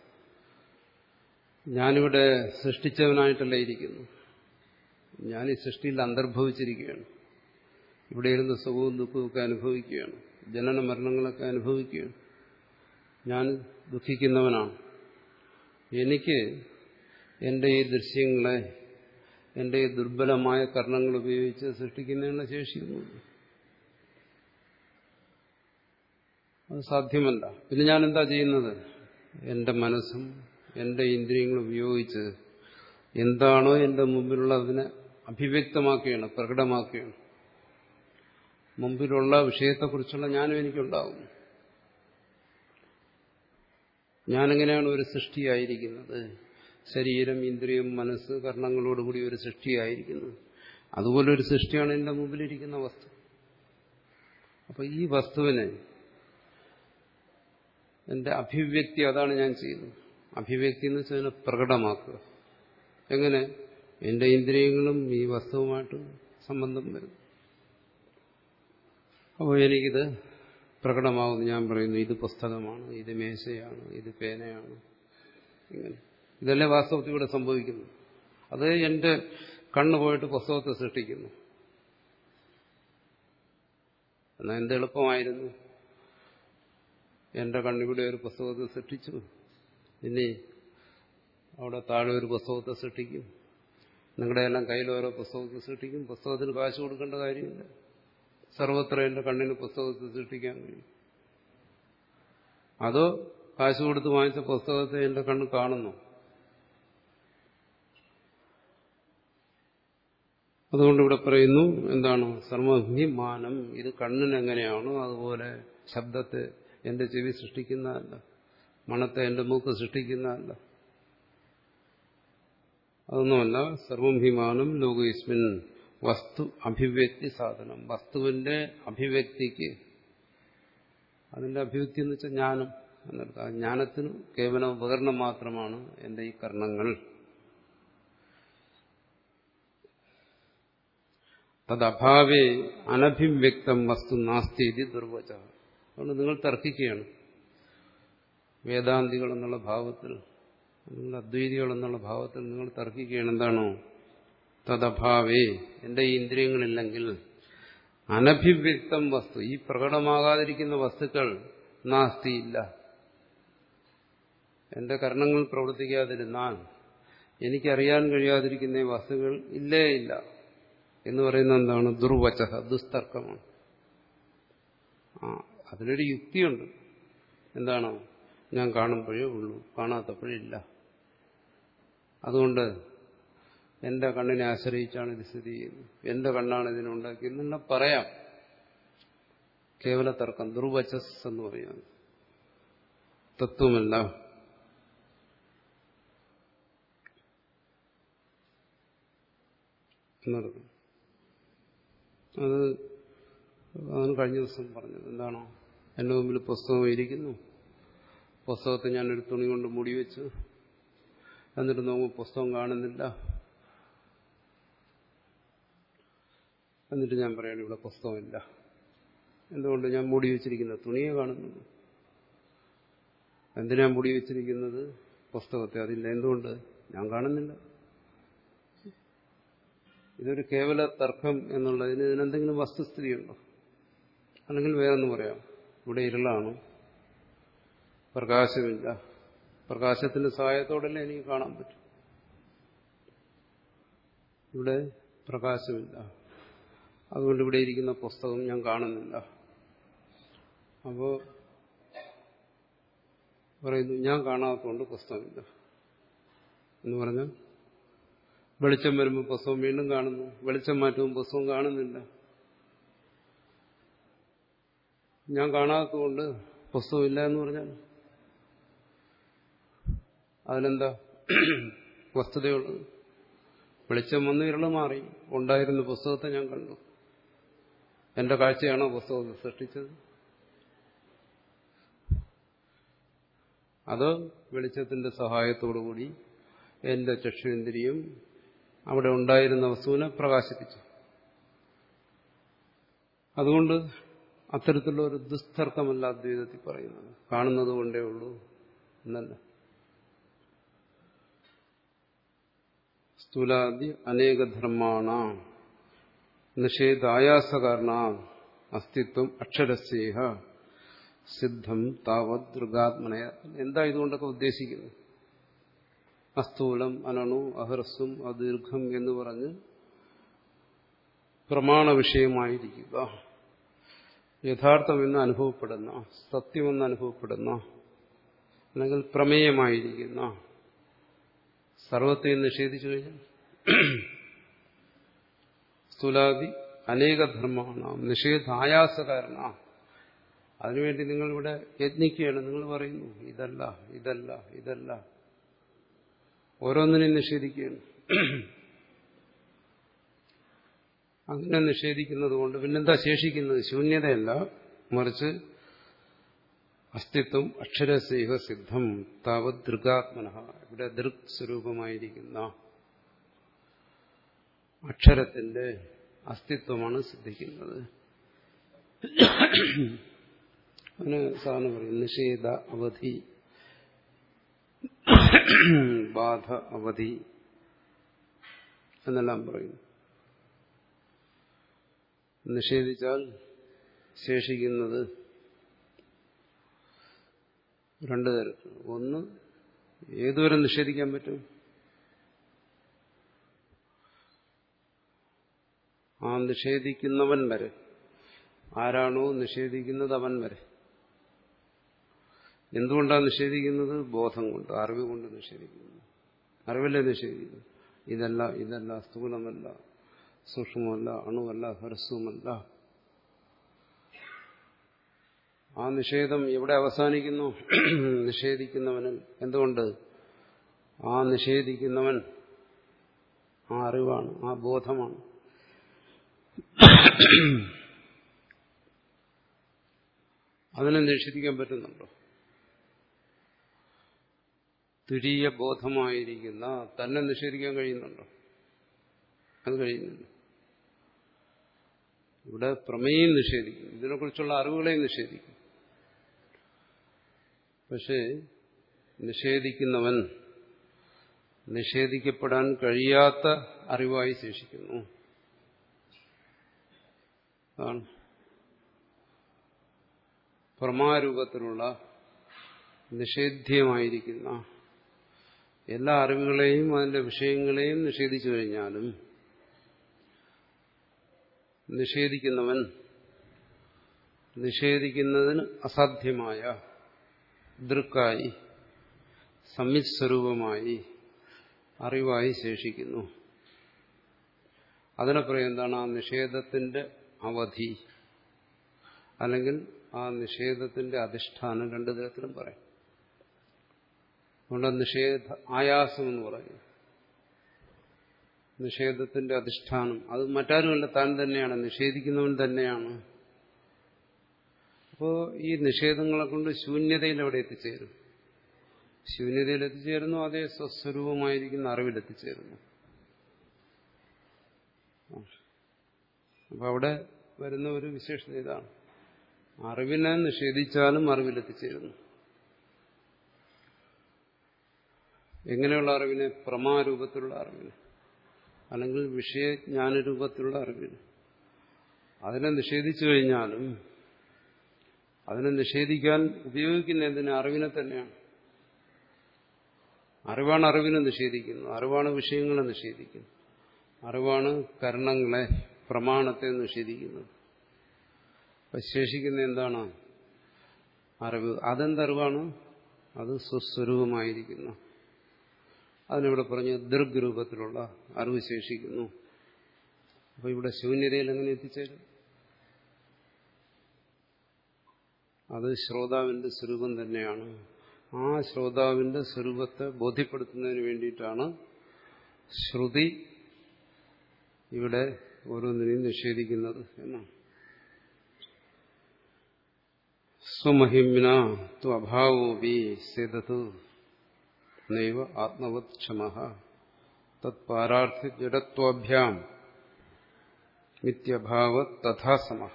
Speaker 1: ഞാനിവിടെ സൃഷ്ടിച്ചവനായിട്ടല്ല ഇരിക്കുന്നു ഞാൻ ഈ സൃഷ്ടിയിൽ അന്തർഭവിച്ചിരിക്കുകയാണ് ഇവിടെ ഇരുന്ന് സുഖവും ദുഃഖവും ഒക്കെ അനുഭവിക്കുകയാണ് ജനന മരണങ്ങളൊക്കെ അനുഭവിക്കുകയാണ് ഞാൻ ദുഃഖിക്കുന്നവനാണ് എനിക്ക് എൻ്റെ ഈ ദൃശ്യങ്ങളെ എൻ്റെ ഈ ദുർബലമായ കർണങ്ങൾ ഉപയോഗിച്ച് സൃഷ്ടിക്കുന്നതിനുള്ള ശേഷിയൊന്നുമില്ല അത് സാധ്യമല്ല പിന്നെ ഞാൻ എന്താ ചെയ്യുന്നത് എൻ്റെ മനസ്സും എൻ്റെ ഇന്ദ്രിയങ്ങളും ഉപയോഗിച്ച് എന്താണോ എൻ്റെ മുമ്പിലുള്ളതിനെ അഭിവ്യക്തമാക്കുകയാണ് പ്രകടമാക്കുകയാണ് മുമ്പിലുള്ള വിഷയത്തെക്കുറിച്ചുള്ള ജ്ഞാനം എനിക്കുണ്ടാകും ഞാനെങ്ങനെയാണ് ഒരു സൃഷ്ടിയായിരിക്കുന്നത് ശരീരം ഇന്ദ്രിയം മനസ്സ് കർണങ്ങളോടുകൂടി ഒരു സൃഷ്ടിയായിരിക്കുന്നത് അതുപോലെ ഒരു സൃഷ്ടിയാണ് എൻ്റെ മുമ്പിലിരിക്കുന്ന വസ്തു അപ്പൊ ഈ വസ്തുവിനെ എന്റെ അഭിവ്യക്തി അതാണ് ഞാൻ ചെയ്യുന്നത് അഭിവ്യക്തി എന്ന് വെച്ചാൽ പ്രകടമാക്കുക എങ്ങനെ എന്റെ ഇന്ദ്രിയങ്ങളും ഈ വസ്തുവുമായിട്ട് സംബന്ധം വരും അപ്പോൾ എനിക്കിത് പ്രകടമാകുന്നു ഞാൻ പറയുന്നു ഇത് പുസ്തകമാണ് ഇത് മേശയാണ് ഇത് പേനയാണ് ഇങ്ങനെ ഇതല്ലേ വാസ്തവത്തിൽ ഇവിടെ സംഭവിക്കുന്നു അത് എന്റെ കണ്ണ് പോയിട്ട് പുസ്തകത്തെ സൃഷ്ടിക്കുന്നു എന്നാൽ എന്ത് എളുപ്പമായിരുന്നു എന്റെ കണ്ണിവിടെ ഒരു പുസ്തകത്തെ സൃഷ്ടിച്ചു ഇനി അവിടെ താഴെ ഒരു പുസ്തകത്തെ സൃഷ്ടിക്കും നിങ്ങളുടെ എല്ലാം കയ്യിൽ ഓരോ പുസ്തകത്തെ സൃഷ്ടിക്കും പുസ്തകത്തിന് കാശ് കൊടുക്കേണ്ട കാര്യമില്ല സർവത്ര എന്റെ കണ്ണിന് പുസ്തകത്തെ സൃഷ്ടിക്കാൻ കഴിയും അതോ കാശ് കൊടുത്ത് വാങ്ങിച്ച പുസ്തകത്തെ എന്റെ കണ്ണ് കാണുന്നു അതുകൊണ്ട് ഇവിടെ പറയുന്നു എന്താണ് സർവഭിമാനം ഇത് കണ്ണിന് എങ്ങനെയാണോ അതുപോലെ ശബ്ദത്തെ എന്റെ ചെവി സൃഷ്ടിക്കുന്നതല്ല മണത്തെ എന്റെ മൂക്ക് സൃഷ്ടിക്കുന്നതല്ല അതൊന്നുമല്ല സർവഭിമാനം ലോകയിസ്മിൻ വസ്തു അഭിവ്യക്തി സാധനം വസ്തുവിന്റെ അഭിവ്യക്തിക്ക് അതിന്റെ അഭിവ്യക്തി എന്ന് വെച്ചാൽ ജ്ഞാനം എന്നർത്ഥം ആ ജ്ഞാനത്തിന് കേവല ഉപകരണം മാത്രമാണ് എന്റെ ഈ കർണങ്ങൾ തദ്ഭാവേ അനഭിവ്യക്തം വസ്തു നാസ്തി ഇത് ദുർവച അതുകൊണ്ട് നിങ്ങൾ തർക്കിക്കുകയാണ് വേദാന്തികൾ എന്നുള്ള ഭാവത്തിൽ നിങ്ങൾ അദ്വൈതികൾ എന്നുള്ള ഭാവത്തിൽ നിങ്ങൾ തർക്കിക്കുകയാണ് എന്താണോ തദഭാവേ എന്റെ ഈ ഇന്ദ്രിയങ്ങളില്ലെങ്കിൽ അനഭിവ്യക്തം വസ്തു ഈ പ്രകടമാകാതിരിക്കുന്ന വസ്തുക്കൾ നാസ്തിയില്ല എന്റെ കർണങ്ങൾ പ്രവർത്തിക്കാതിരുന്നാൽ എനിക്കറിയാൻ കഴിയാതിരിക്കുന്ന ഈ വസ്തുക്കൾ ഇല്ലേ ഇല്ല എന്ന് പറയുന്നത് എന്താണ് ദുർവച ദുസ്തർക്കമാണ് ആ അതിലൊരു യുക്തിയുണ്ട് എന്താണ് ഞാൻ കാണുമ്പോഴേ ഉള്ളൂ കാണാത്തപ്പോഴില്ല അതുകൊണ്ട് എന്റെ കണ്ണിനെ ആശ്രയിച്ചാണ് ഇത് സ്ഥിതി ചെയ്യുന്നത് എന്റെ കണ്ണാണ് ഇതിനുണ്ടാക്കിയെന്നുള്ള പറയാം കേവല തർക്കം ദുർവചസ് എന്ന് പറയാം തത്വമല്ല എന്നർത്ഥം അത് അതാണ് കഴിഞ്ഞ ദിവസം പറഞ്ഞത് എന്താണോ എന്റെ മുമ്പിൽ പുസ്തകം ഇരിക്കുന്നു പുസ്തകത്തെ ഞാനൊരു തുണി കൊണ്ട് മൂടി വെച്ചു എന്നിട്ട് നോക്കുമ്പോൾ പുസ്തകം കാണുന്നില്ല എന്നിട്ട് ഞാൻ പറയണം ഇവിടെ പുസ്തകമില്ല എന്തുകൊണ്ട് ഞാൻ മൂടി വെച്ചിരിക്കുന്ന തുണിയെ കാണുന്നു എന്തിനാ മൂടി വെച്ചിരിക്കുന്നത് പുസ്തകത്തെ അതില്ല എന്തുകൊണ്ട് ഞാൻ കാണുന്നില്ല ഇതൊരു കേവല തർക്കം എന്നുള്ളതിന് ഇതിനെന്തെങ്കിലും വസ്തുസ്ഥിതിയുണ്ടോ അല്ലെങ്കിൽ വേറൊന്ന് പറയാം ഇവിടെ ഇരുളാണ് പ്രകാശമില്ല പ്രകാശത്തിന്റെ സഹായത്തോടല്ലേ എനിക്ക് കാണാൻ പറ്റും ഇവിടെ പ്രകാശമില്ല അതുകൊണ്ട് ഇവിടെ ഇരിക്കുന്ന പുസ്തകം ഞാൻ കാണുന്നില്ല അപ്പോ പറയുന്നു ഞാൻ കാണാത്തതുകൊണ്ട് പുസ്തകമില്ല എന്ന് പറഞ്ഞാൽ വെളിച്ചം വരുമ്പോൾ പുസ്തകം വീണ്ടും കാണുന്നു വെളിച്ചം മാറ്റുമ്പോൾ പുസ്തകം കാണുന്നില്ല ഞാൻ കാണാത്തതുകൊണ്ട് പുസ്തകമില്ല എന്ന് പറഞ്ഞാൽ അതിനെന്താ വസ്തുതയുള്ളത് വെളിച്ചം വന്ന് ഇരള് മാറി ഉണ്ടായിരുന്ന പുസ്തകത്തെ ഞാൻ കണ്ടു എന്റെ കാഴ്ചയാണോ പുസ്തകത്തെ സൃഷ്ടിച്ചത് അത് വെളിച്ചത്തിന്റെ സഹായത്തോടുകൂടി എന്റെ ചക്ഷുന്ദ്രിയം അവിടെ ഉണ്ടായിരുന്ന വസ്തുവിനെ പ്രകാശിപ്പിച്ചു അതുകൊണ്ട് അത്തരത്തിലുള്ള ഒരു ദുസ്തർക്കമല്ല അദ്വൈതത്തിൽ പറയുന്നത് കാണുന്നത് കൊണ്ടേ ഉള്ളൂ എന്നല്ല സ്ഥൂലാദി അനേകധർമാണ നിഷേധായാസകാരണ അസ്തിത്വം അക്ഷരസ്യേഹ സിദ്ധം താവത് ദുർഗാത്മനയ എന്താ ഇതുകൊണ്ടൊക്കെ ഉദ്ദേശിക്കുന്നത് അസ്ഥൂലം അനണു അഹർസ്വം അദീർഘം എന്ന് പറഞ്ഞ് പ്രമാണ വിഷയമായിരിക്കുക യഥാർത്ഥമെന്ന് അനുഭവപ്പെടുന്ന സത്യമെന്ന് അനുഭവപ്പെടുന്ന അല്ലെങ്കിൽ പ്രമേയമായിരിക്കുന്ന സർവത്തെയും നിഷേധിച്ചു കഴിഞ്ഞാൽ സ്ഥൂലാദി അനേക ധർമ്മമാണ് നിഷേധായാസകാരണ അതിനുവേണ്ടി നിങ്ങളിവിടെ യത്നിക്കുകയാണ് നിങ്ങൾ പറയുന്നു ഇതല്ല ഇതല്ല ഇതല്ല ഓരോന്നിനെയും നിഷേധിക്കുകയാണ് അങ്ങനെ നിഷേധിക്കുന്നത് കൊണ്ട് പിന്നെന്താ ശേഷിക്കുന്നത് ശൂന്യതയല്ല മറിച്ച് അസ്തിത്വം അക്ഷരസേഹ സിദ്ധം താവത് ദൃഗാത്മന ഇവിടെ ദൃക് സ്വരൂപമായിരിക്കുന്ന അക്ഷരത്തിന്റെ അസ്തിത്വമാണ് സിദ്ധിക്കുന്നത് അതിന് സാധാരണ പറയും നിഷേധ അവധി ബാധ അവധി എന്നെല്ലാം പറയുന്നു നിഷേധിച്ചാൽ ശേഷിക്കുന്നത് രണ്ടു തരത്തിൽ ഒന്ന് ഏതുവരെ നിഷേധിക്കാൻ പറ്റും ആ നിഷേധിക്കുന്നവൻ വരെ ആരാണോ നിഷേധിക്കുന്നത് അവൻ വരെ എന്തുകൊണ്ടാണ് നിഷേധിക്കുന്നത് ബോധം കൊണ്ട് അറിവ് കൊണ്ട് നിഷേധിക്കുന്നു അറിവല്ലേ നിഷേധിക്കുന്നു ഇതല്ല ഇതല്ല സ്ഥൂലമല്ല സൂക്ഷ്മമല്ല അണുവല്ല ഹ്രസ്വമല്ല ആ നിഷേധം എവിടെ അവസാനിക്കുന്നു നിഷേധിക്കുന്നവനിൽ എന്തുകൊണ്ട് ആ നിഷേധിക്കുന്നവൻ ആ അറിവാണ് ആ ബോധമാണ് അതിനെ നിഷേധിക്കാൻ പറ്റുന്നുണ്ടോ തുരീയ ബോധമായിരിക്കുന്ന തന്നെ നിഷേധിക്കാൻ കഴിയുന്നുണ്ടോ അത് കഴിയുന്നില്ല ഇവിടെ പ്രമേയം നിഷേധിക്കും ഇതിനെക്കുറിച്ചുള്ള അറിവുകളെയും നിഷേധിക്കും പക്ഷേ നിഷേധിക്കുന്നവൻ നിഷേധിക്കപ്പെടാൻ കഴിയാത്ത അറിവായി ശേഷിക്കുന്നു അതാണ് പ്രമാരൂപത്തിലുള്ള നിഷേധ്യമായിരിക്കുന്ന എല്ലാ അറിവുകളെയും അതിന്റെ വിഷയങ്ങളെയും നിഷേധിച്ചു കഴിഞ്ഞാലും നിഷേധിക്കുന്നവൻ നിഷേധിക്കുന്നതിന് അസാധ്യമായ ദൃക്കായി സംയുത് സ്വരൂപമായി അറിവായി ശേഷിക്കുന്നു അതിനെ പറയും എന്താണ് ആ നിഷേധത്തിന്റെ അവധി അല്ലെങ്കിൽ ആ നിഷേധത്തിന്റെ അധിഷ്ഠാനം രണ്ടു തരത്തിലും പറയും അതുകൊണ്ട് നിഷേധ ആയാസം എന്ന് പറയും നിഷേധത്തിന്റെ അധിഷ്ഠാനം അത് മറ്റാരുമല്ല താൻ തന്നെയാണ് നിഷേധിക്കുന്നവൻ തന്നെയാണ് അപ്പോൾ ഈ നിഷേധങ്ങളെ കൊണ്ട് ശൂന്യതയിൽ എവിടെ എത്തിച്ചേരും ശൂന്യതയിൽ എത്തിച്ചേരുന്നു അതേ സ്വസ്വരൂപമായിരിക്കുന്ന അറിവിലെത്തിച്ചേരുന്നു അപ്പൊ അവിടെ വരുന്ന ഒരു വിശേഷത ഇതാണ് അറിവിനെ നിഷേധിച്ചാലും അറിവിലെത്തിച്ചേരുന്നു എങ്ങനെയുള്ള അറിവിനെ പ്രമാരൂപത്തിലുള്ള അറിവിന് അല്ലെങ്കിൽ വിഷയജ്ഞാനരൂപത്തിലുള്ള അറിവിന് അതിനെ നിഷേധിച്ചു കഴിഞ്ഞാലും അതിനെ നിഷേധിക്കാൻ ഉപയോഗിക്കുന്ന എന്തിന് അറിവിനെ തന്നെയാണ് അറിവാണ് അറിവിനെ നിഷേധിക്കുന്നത് അറിവാണ് വിഷയങ്ങളെ നിഷേധിക്കുന്നത് അറിവാണ് കരണങ്ങളെ പ്രമാണത്തെ നിഷേധിക്കുന്നത് അപ്പം ശേഷിക്കുന്ന എന്താണ് അറിവ് അതെന്തറിവാണ് അത് സ്വസ്വരൂപമായിരിക്കുന്നു അതിനിവിടെ പറഞ്ഞ് ദീർഘ രൂപത്തിലുള്ള അറിവ് ശേഷിക്കുന്നു അപ്പൊ ഇവിടെ ശൂന്യതയിൽ എങ്ങനെ എത്തിച്ചേരും അത് ശ്രോതാവിന്റെ സ്വരൂപം തന്നെയാണ് ആ ശ്രോതാവിന്റെ സ്വരൂപത്തെ ബോധ്യപ്പെടുത്തുന്നതിന് വേണ്ടിയിട്ടാണ് ശ്രുതി ഇവിടെ ഓരോന്നിനെയും നിഷേധിക്കുന്നത് എന്നാണ് സ്വമഹിംന തു അഭാവോപി സേതതു നൈവ ആത്മവത് ക്ഷമ തത്പാരാർത്ഥ ജഡത്വാഭ്യാം മിത്യഭാവ തഥാ സമഹ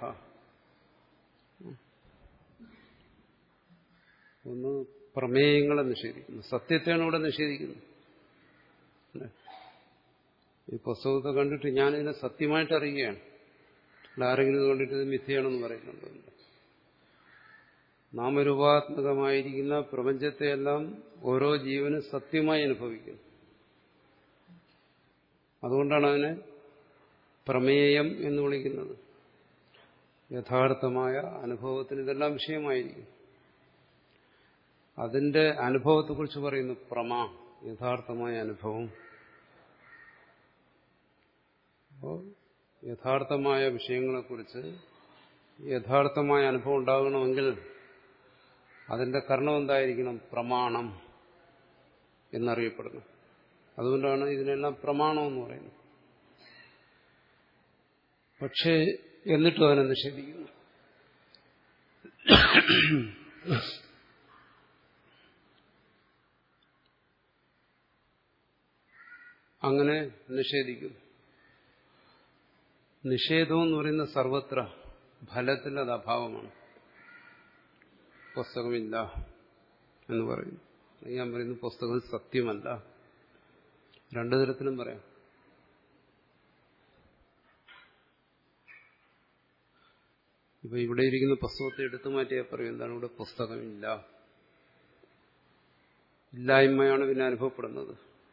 Speaker 1: ഒന്ന് പ്രമേയങ്ങളെ നിഷേധിക്കുന്നു സത്യത്തെയാണ് ഇവിടെ നിഷേധിക്കുന്നത് ഈ പുസ്തകത്തെ കണ്ടിട്ട് ഞാനിതിനെ സത്യമായിട്ട് അറിയുകയാണ് അല്ല ആരെങ്കിലും ഇത് കണ്ടിട്ട് ഇത് മിഥ്യയാണെന്ന് പറയുന്നുണ്ട് നാമരൂപാത്മകമായിരിക്കുന്ന പ്രപഞ്ചത്തെയെല്ലാം ഓരോ ജീവനും സത്യമായി അനുഭവിക്കുന്നു അതുകൊണ്ടാണ് അതിനെ പ്രമേയം എന്ന് വിളിക്കുന്നത് യഥാർത്ഥമായ അനുഭവത്തിന് ഇതെല്ലാം വിഷയമായിരിക്കും അതിന്റെ അനുഭവത്തെക്കുറിച്ച് പറയുന്നു പ്രമ യഥാർത്ഥമായ അനുഭവം അപ്പോൾ യഥാർത്ഥമായ വിഷയങ്ങളെക്കുറിച്ച് യഥാർത്ഥമായ അനുഭവം ഉണ്ടാകണമെങ്കിൽ അതിന്റെ കർണം എന്തായിരിക്കണം പ്രമാണം എന്നറിയപ്പെടുന്നു അതുകൊണ്ടാണ് ഇതിനെല്ലാം പ്രമാണം എന്ന് പറയുന്നത് പക്ഷേ എന്നിട്ടും അതിനെ നിഷേധിക്കുന്നു അങ്ങനെ നിഷേധിക്കുന്നു നിഷേധം എന്ന് പറയുന്ന സർവത്ര ഫലത്തിൽ അത് അഭാവമാണ് പുസ്തകമില്ല എന്ന് പറയുന്നു ഞാൻ പറയുന്നു പുസ്തകം സത്യമല്ല രണ്ടു തരത്തിലും പറയാം ഇപ്പൊ ഇവിടെ ഇരിക്കുന്ന പുസ്തകത്തെ എടുത്തു മാറ്റിയാൽ പറയും എന്താണ് ഇവിടെ പുസ്തകമില്ല ഇല്ലായ്മയാണ് പിന്നെ അനുഭവപ്പെടുന്നത്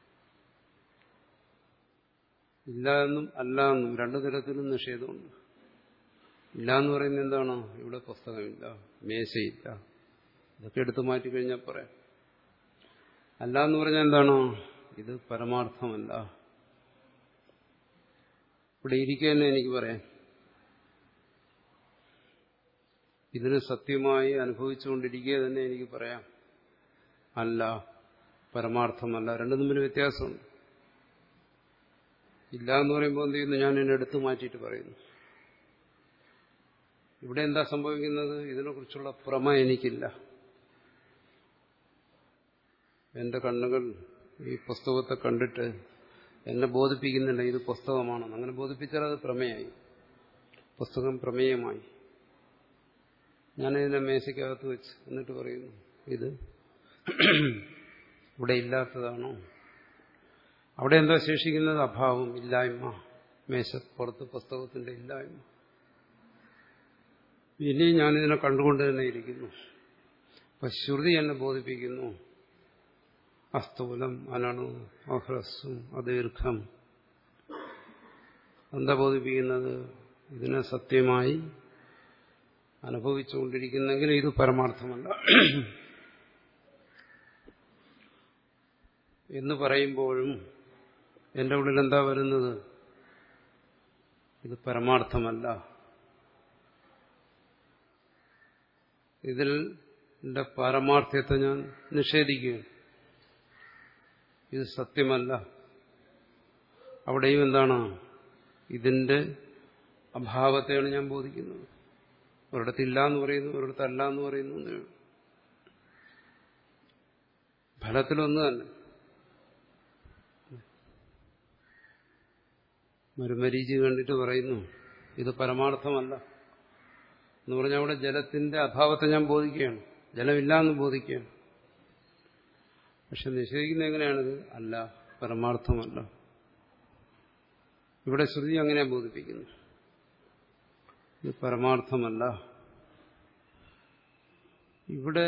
Speaker 1: ഇല്ല എന്നും അല്ല എന്നും രണ്ടു തരത്തിലും നിഷേധമുണ്ട് ഇല്ല എന്ന് പറയുന്നത് എന്താണ് ഇവിടെ പുസ്തകമില്ല മേശയില്ല ഇതൊക്കെ എടുത്തു മാറ്റി കഴിഞ്ഞാൽ പറയാം അല്ല എന്ന് പറഞ്ഞാൽ എന്താണോ ഇത് പരമാർത്ഥമല്ല ഇവിടെ ഇരിക്കുക തന്നെ എനിക്ക് പറയാം ഇതിന് സത്യമായി അനുഭവിച്ചുകൊണ്ടിരിക്കുക തന്നെ എനിക്ക് പറയാം അല്ല പരമാർത്ഥമല്ല രണ്ടും തമ്മിൽ വ്യത്യാസമുണ്ട് ഇല്ല എന്ന് പറയുമ്പോൾ എന്ത് ചെയ്യുന്നു ഞാൻ എന്നെ എടുത്തു മാറ്റിയിട്ട് പറയുന്നു ഇവിടെ എന്താ സംഭവിക്കുന്നത് ഇതിനെക്കുറിച്ചുള്ള ഭ്രമ എനിക്കില്ല എന്റെ കണ്ണുകൾ ഈ പുസ്തകത്തെ കണ്ടിട്ട് എന്നെ ബോധിപ്പിക്കുന്നില്ല ഇത് പുസ്തകമാണെന്ന് അങ്ങനെ ബോധിപ്പിച്ചാൽ അത് പ്രമേയായി പുസ്തകം പ്രമേയമായി ഞാനിതിനെ മേശയ്ക്കകത്ത് വെച്ച് എന്നിട്ട് പറയുന്നു ഇത് ഇവിടെ ഇല്ലാത്തതാണോ അവിടെ എന്താ ശേഷിക്കുന്നത് അഭാവം ഇല്ലായ്മ മേശപ്പുറത്ത് പുസ്തകത്തിന്റെ ഇല്ലായ്മ ഇനി ഞാനിതിനെ കണ്ടുകൊണ്ട് തന്നെ ഇരിക്കുന്നു അപ്പൊ ശ്രുതി എന്നെ ബോധിപ്പിക്കുന്നു അസ്തൂലം അനണു അഹ്രസ്സും അദീർഘം എന്താ ബോധിപ്പിക്കുന്നത് ഇതിനെ സത്യമായി അനുഭവിച്ചുകൊണ്ടിരിക്കുന്നെങ്കിൽ ഇത് പരമാർത്ഥമല്ല എന്ന് പറയുമ്പോഴും എന്റെ ഉള്ളിൽ എന്താ വരുന്നത് ഇത് പരമാർത്ഥമല്ല ഇതിൽ എന്റെ പാരമാർത്ഥ്യത്തെ ഞാൻ നിഷേധിക്കുകയാണ് ഇത് സത്യമല്ല അവിടെയും എന്താണ് ഇതിന്റെ അഭാവത്തെയാണ് ഞാൻ ബോധിക്കുന്നത് ഒരിടത്തില്ല എന്ന് പറയുന്നു ഒരിടത്തല്ല എന്ന് പറയുന്നു ഫലത്തിലൊന്നു തന്നെ മരുമരീചി കണ്ടിട്ട് പറയുന്നു ഇത് പരമാർത്ഥമല്ല എന്ന് പറഞ്ഞാൽ അവിടെ ജലത്തിന്റെ അഭാവത്തെ ഞാൻ ബോധിക്കുകയാണ് ജലമില്ല എന്ന് ബോധിക്കുകയാണ് പക്ഷെ നിഷേധിക്കുന്നത് എങ്ങനെയാണിത് അല്ല പരമാർത്ഥമല്ല ഇവിടെ ശ്രുതി അങ്ങനെയാണ് ബോധിപ്പിക്കുന്നു ഇത് പരമാർത്ഥമല്ല ഇവിടെ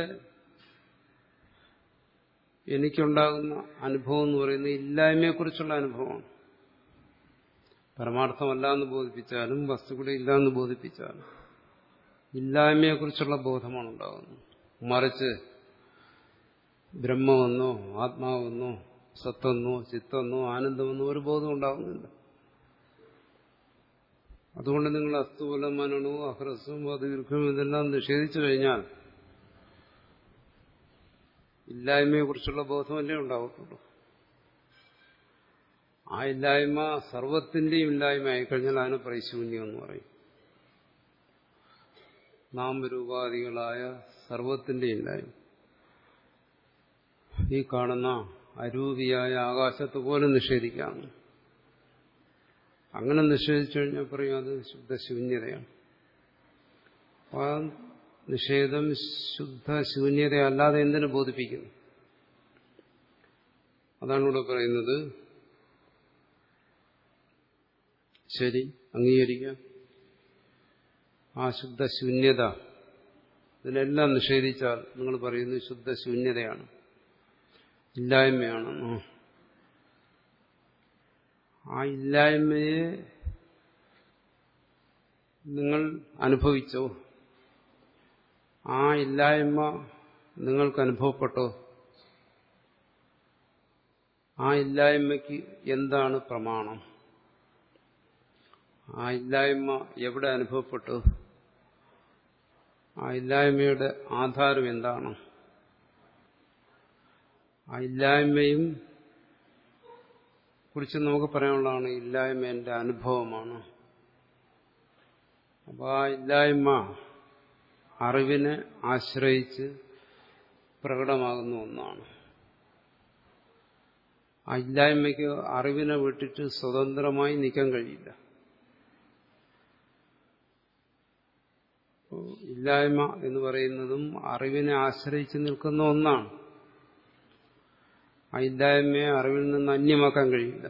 Speaker 1: എനിക്കുണ്ടാകുന്ന അനുഭവം എന്ന് പറയുന്നത് ഇല്ലായ്മയെക്കുറിച്ചുള്ള അനുഭവമാണ് പരമാർത്ഥമല്ല എന്ന് ബോധിപ്പിച്ചാലും വസ്തുക്കളെ ഇല്ല എന്ന് ബോധിപ്പിച്ചാലും ഇല്ലായ്മയെക്കുറിച്ചുള്ള ബോധമാണ് ഉണ്ടാകുന്നത് മറിച്ച് ബ്രഹ്മമെന്നോ ആത്മാവെന്നോ സത്തെന്നോ ചിത്തെന്നോ ആനന്ദമെന്നോ ഒരു ബോധം ഉണ്ടാകുന്നില്ല അതുകൊണ്ട് നിങ്ങൾ അസ്തുബലം മനണവും അഹ്രസ്വം ദീർഘവും ഇതെല്ലാം നിഷേധിച്ചു കഴിഞ്ഞാൽ ഇല്ലായ്മയെക്കുറിച്ചുള്ള ബോധമല്ലേ ഉണ്ടാകത്തുള്ളൂ ആ ഇല്ലായ്മ സർവത്തിന്റെയും ഇല്ലായ്മ ആയിക്കഴിഞ്ഞാൽ അതിനെ പ്രൈശൂന്യം എന്ന് പറയും നാമരൂപാദികളായ സർവത്തിന്റെ ഇല്ലായ്മ ഈ കാണുന്ന അരൂപിയായ ആകാശത്ത് പോലും നിഷേധിക്കാം അങ്ങനെ നിഷേധിച്ചു കഴിഞ്ഞാൽ പറയും അത് ശുദ്ധശൂന്യതയാണ് ആ നിഷേധം ശുദ്ധശൂന്യതയല്ലാതെ എന്തിനു ബോധിപ്പിക്കുന്നു അതാണ് ഇവിടെ പറയുന്നത് ശരി അംഗീകരിക്കാം ആ ശുദ്ധശൂന്യത ഇതിനെല്ലാം നിഷേധിച്ചാൽ നിങ്ങൾ പറയുന്നത് ശുദ്ധശൂന്യതയാണ് ഇല്ലായ്മയാണെന്നോ ആ ഇല്ലായ്മയെ നിങ്ങൾ അനുഭവിച്ചോ ആ ഇല്ലായ്മ നിങ്ങൾക്ക് അനുഭവപ്പെട്ടോ ആ ഇല്ലായ്മയ്ക്ക് എന്താണ് പ്രമാണം ആ ഇല്ലായ്മ എവിടെ അനുഭവപ്പെട്ടു ആ ഇല്ലായ്മയുടെ ആധാരം എന്താണ് ആ ഇല്ലായ്മയും കുറിച്ച് നമുക്ക് പറയാനുള്ളതാണ് ഇല്ലായ്മ എന്റെ അനുഭവമാണ് അപ്പോൾ ആ ഇല്ലായ്മ അറിവിനെ ആശ്രയിച്ച് പ്രകടമാകുന്ന ഒന്നാണ് ആ ഇല്ലായ്മയ്ക്ക് അറിവിനെ വിട്ടിട്ട് സ്വതന്ത്രമായി നിൽക്കാൻ കഴിയില്ല ഇല്ലായ്മ എന്ന് പറയുന്നതും അറിവിനെ ആശ്രയിച്ച് നിൽക്കുന്ന ഒന്നാണ് ആ ഇല്ലായ്മയെ അറിവിൽ നിന്ന് അന്യമാക്കാൻ കഴിയില്ല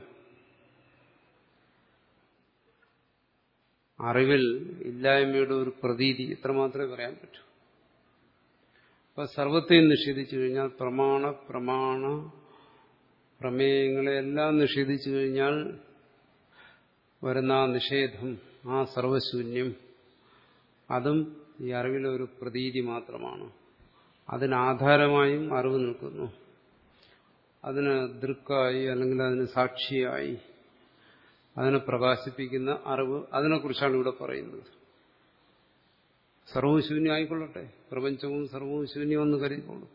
Speaker 1: അറിവിൽ ഇല്ലായ്മയുടെ ഒരു പ്രതീതി ഇത്ര മാത്രമേ പറയാൻ പറ്റൂ അപ്പൊ സർവത്തെയും നിഷേധിച്ചു കഴിഞ്ഞാൽ പ്രമാണ പ്രമാണ പ്രമേയങ്ങളെല്ലാം നിഷേധിച്ചു കഴിഞ്ഞാൽ വരുന്ന ആ നിഷേധം ആ സർവശൂന്യം അതും ഈ അറിവിലെ ഒരു പ്രതീതി മാത്രമാണ് അതിനാധാരമായും അറിവ് നിൽക്കുന്നു അതിന് ദൃക്കായി അല്ലെങ്കിൽ അതിന് സാക്ഷിയായി അതിനെ പ്രകാശിപ്പിക്കുന്ന അറിവ് അതിനെക്കുറിച്ചാണ് ഇവിടെ പറയുന്നത് സർവവും ശൂന്യമായിക്കൊള്ളട്ടെ പ്രപഞ്ചവും സർവവും ശൂന്യമെന്ന് കരുതിക്കൊള്ളു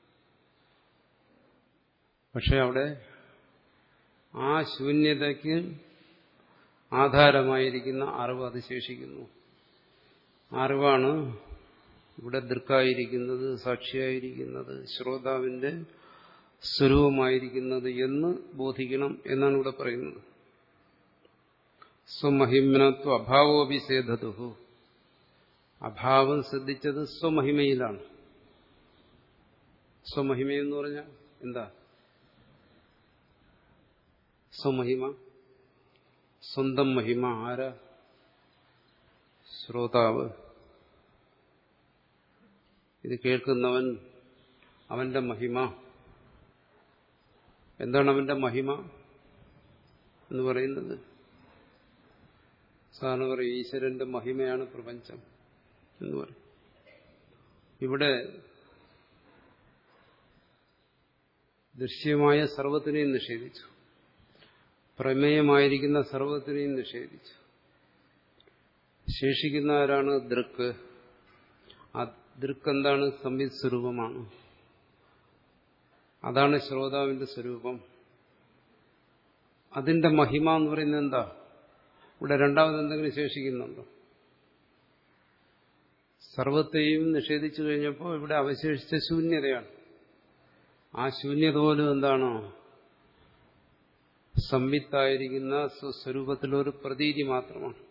Speaker 1: പക്ഷെ അവിടെ ആ ശൂന്യതയ്ക്ക് ആധാരമായിരിക്കുന്ന അറിവ് അത് ശേഷിക്കുന്നു അറിവാണ് ഇവിടെ ദൃക്കായിരിക്കുന്നത് സാക്ഷിയായിരിക്കുന്നത് ശ്രോതാവിന്റെ സ്വരൂപമായിരിക്കുന്നത് എന്ന് ബോധിക്കണം എന്നാണ് ഇവിടെ പറയുന്നത് സ്വമഹിമനത്വ അഭാവോപി സേധതുഹു അഭാവം ശ്രദ്ധിച്ചത് സ്വമഹിമയിലാണ് സ്വമഹിമയെന്ന് പറഞ്ഞാൽ എന്താ സ്വമഹിമ സ്വന്തം മഹിമ ആരാ ശ്രോതാവ് ഇത് കേൾക്കുന്നവൻ അവന്റെ മഹിമ എന്താണ് അവന്റെ മഹിമ എന്ന് പറയുന്നത് സാധാരണ പറയും ഈശ്വരന്റെ മഹിമയാണ് പ്രപഞ്ചം എന്ന് പറയും ഇവിടെ ദൃശ്യമായ സർവത്തിനെയും നിഷേധിച്ചു പ്രമേയമായിരിക്കുന്ന സർവത്തിനെയും നിഷേധിച്ചു ശേഷിക്കുന്ന ആരാണ് ദൃക്ക് ആ ദൃക്ക് എന്താണ് സംവിത് സ്വരൂപമാണ് അതാണ് ശ്രോതാവിന്റെ സ്വരൂപം അതിന്റെ മഹിമ എന്ന് പറയുന്നത് എന്താ ഇവിടെ രണ്ടാമത് എന്തെങ്കിലും ശേഷിക്കുന്നുണ്ടോ സർവത്തെയും നിഷേധിച്ചു കഴിഞ്ഞപ്പോൾ ഇവിടെ അവശേഷിച്ച ശൂന്യതയാണ് ആ ശൂന്യത പോലും എന്താണോ സംവിത്തായിരിക്കുന്ന സ്വസ്വരൂപത്തിലൊരു പ്രതീതി മാത്രമാണ്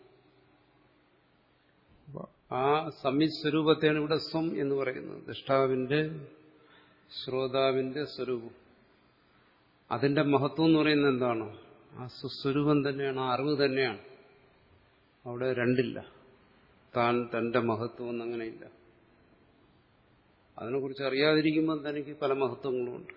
Speaker 1: ആ സംവിത് സ്വരൂപത്തെയാണ് ഇവിടെ സ്വം എന്ന് പറയുന്നത് ദൃഷ്ടാവിന്റെ ശ്രോതാവിന്റെ സ്വരൂപം അതിന്റെ മഹത്വം എന്ന് പറയുന്നത് എന്താണ് ആ സുസ്വരൂപം തന്നെയാണ് ആ അറിവ് തന്നെയാണ് അവിടെ രണ്ടില്ല താൻ തന്റെ മഹത്വം എന്നങ്ങനെയില്ല അതിനെക്കുറിച്ച് അറിയാതിരിക്കുമ്പോൾ തനിക്ക് പല മഹത്വങ്ങളുമുണ്ട്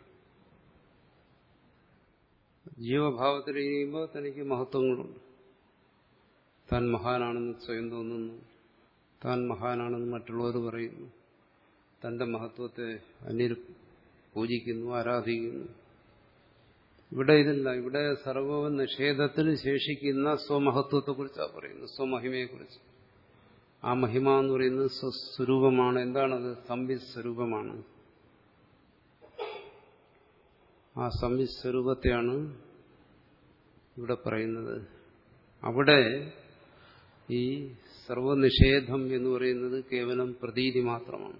Speaker 1: ജീവഭാവത്തിലിരിക്കുമ്പോൾ തനിക്ക് മഹത്വങ്ങളുണ്ട് താൻ മഹാനാണെന്ന് സ്വയം തോന്നുന്നു താൻ മഹാനാണെന്ന് മറ്റുള്ളവർ പറയുന്നു തന്റെ മഹത്വത്തെ അന്യർ പൂജിക്കുന്നു ആരാധിക്കുന്നു ഇവിടെ ഇതില്ല ഇവിടെ സർവ നിഷേധത്തിന് ശേഷിക്കുന്ന സ്വമഹത്വത്തെക്കുറിച്ചാണ് പറയുന്നത് സ്വമഹിമയെക്കുറിച്ച് ആ മഹിമ എന്ന് പറയുന്നത് സ്വസ്വരൂപമാണ് എന്താണത് സംവിത് സ്വരൂപമാണ് ആ സംവിത് സ്വരൂപത്തെയാണ് ഇവിടെ പറയുന്നത് അവിടെ ഈ സർവനിഷേധം എന്ന് പറയുന്നത് കേവലം പ്രതീതി മാത്രമാണ്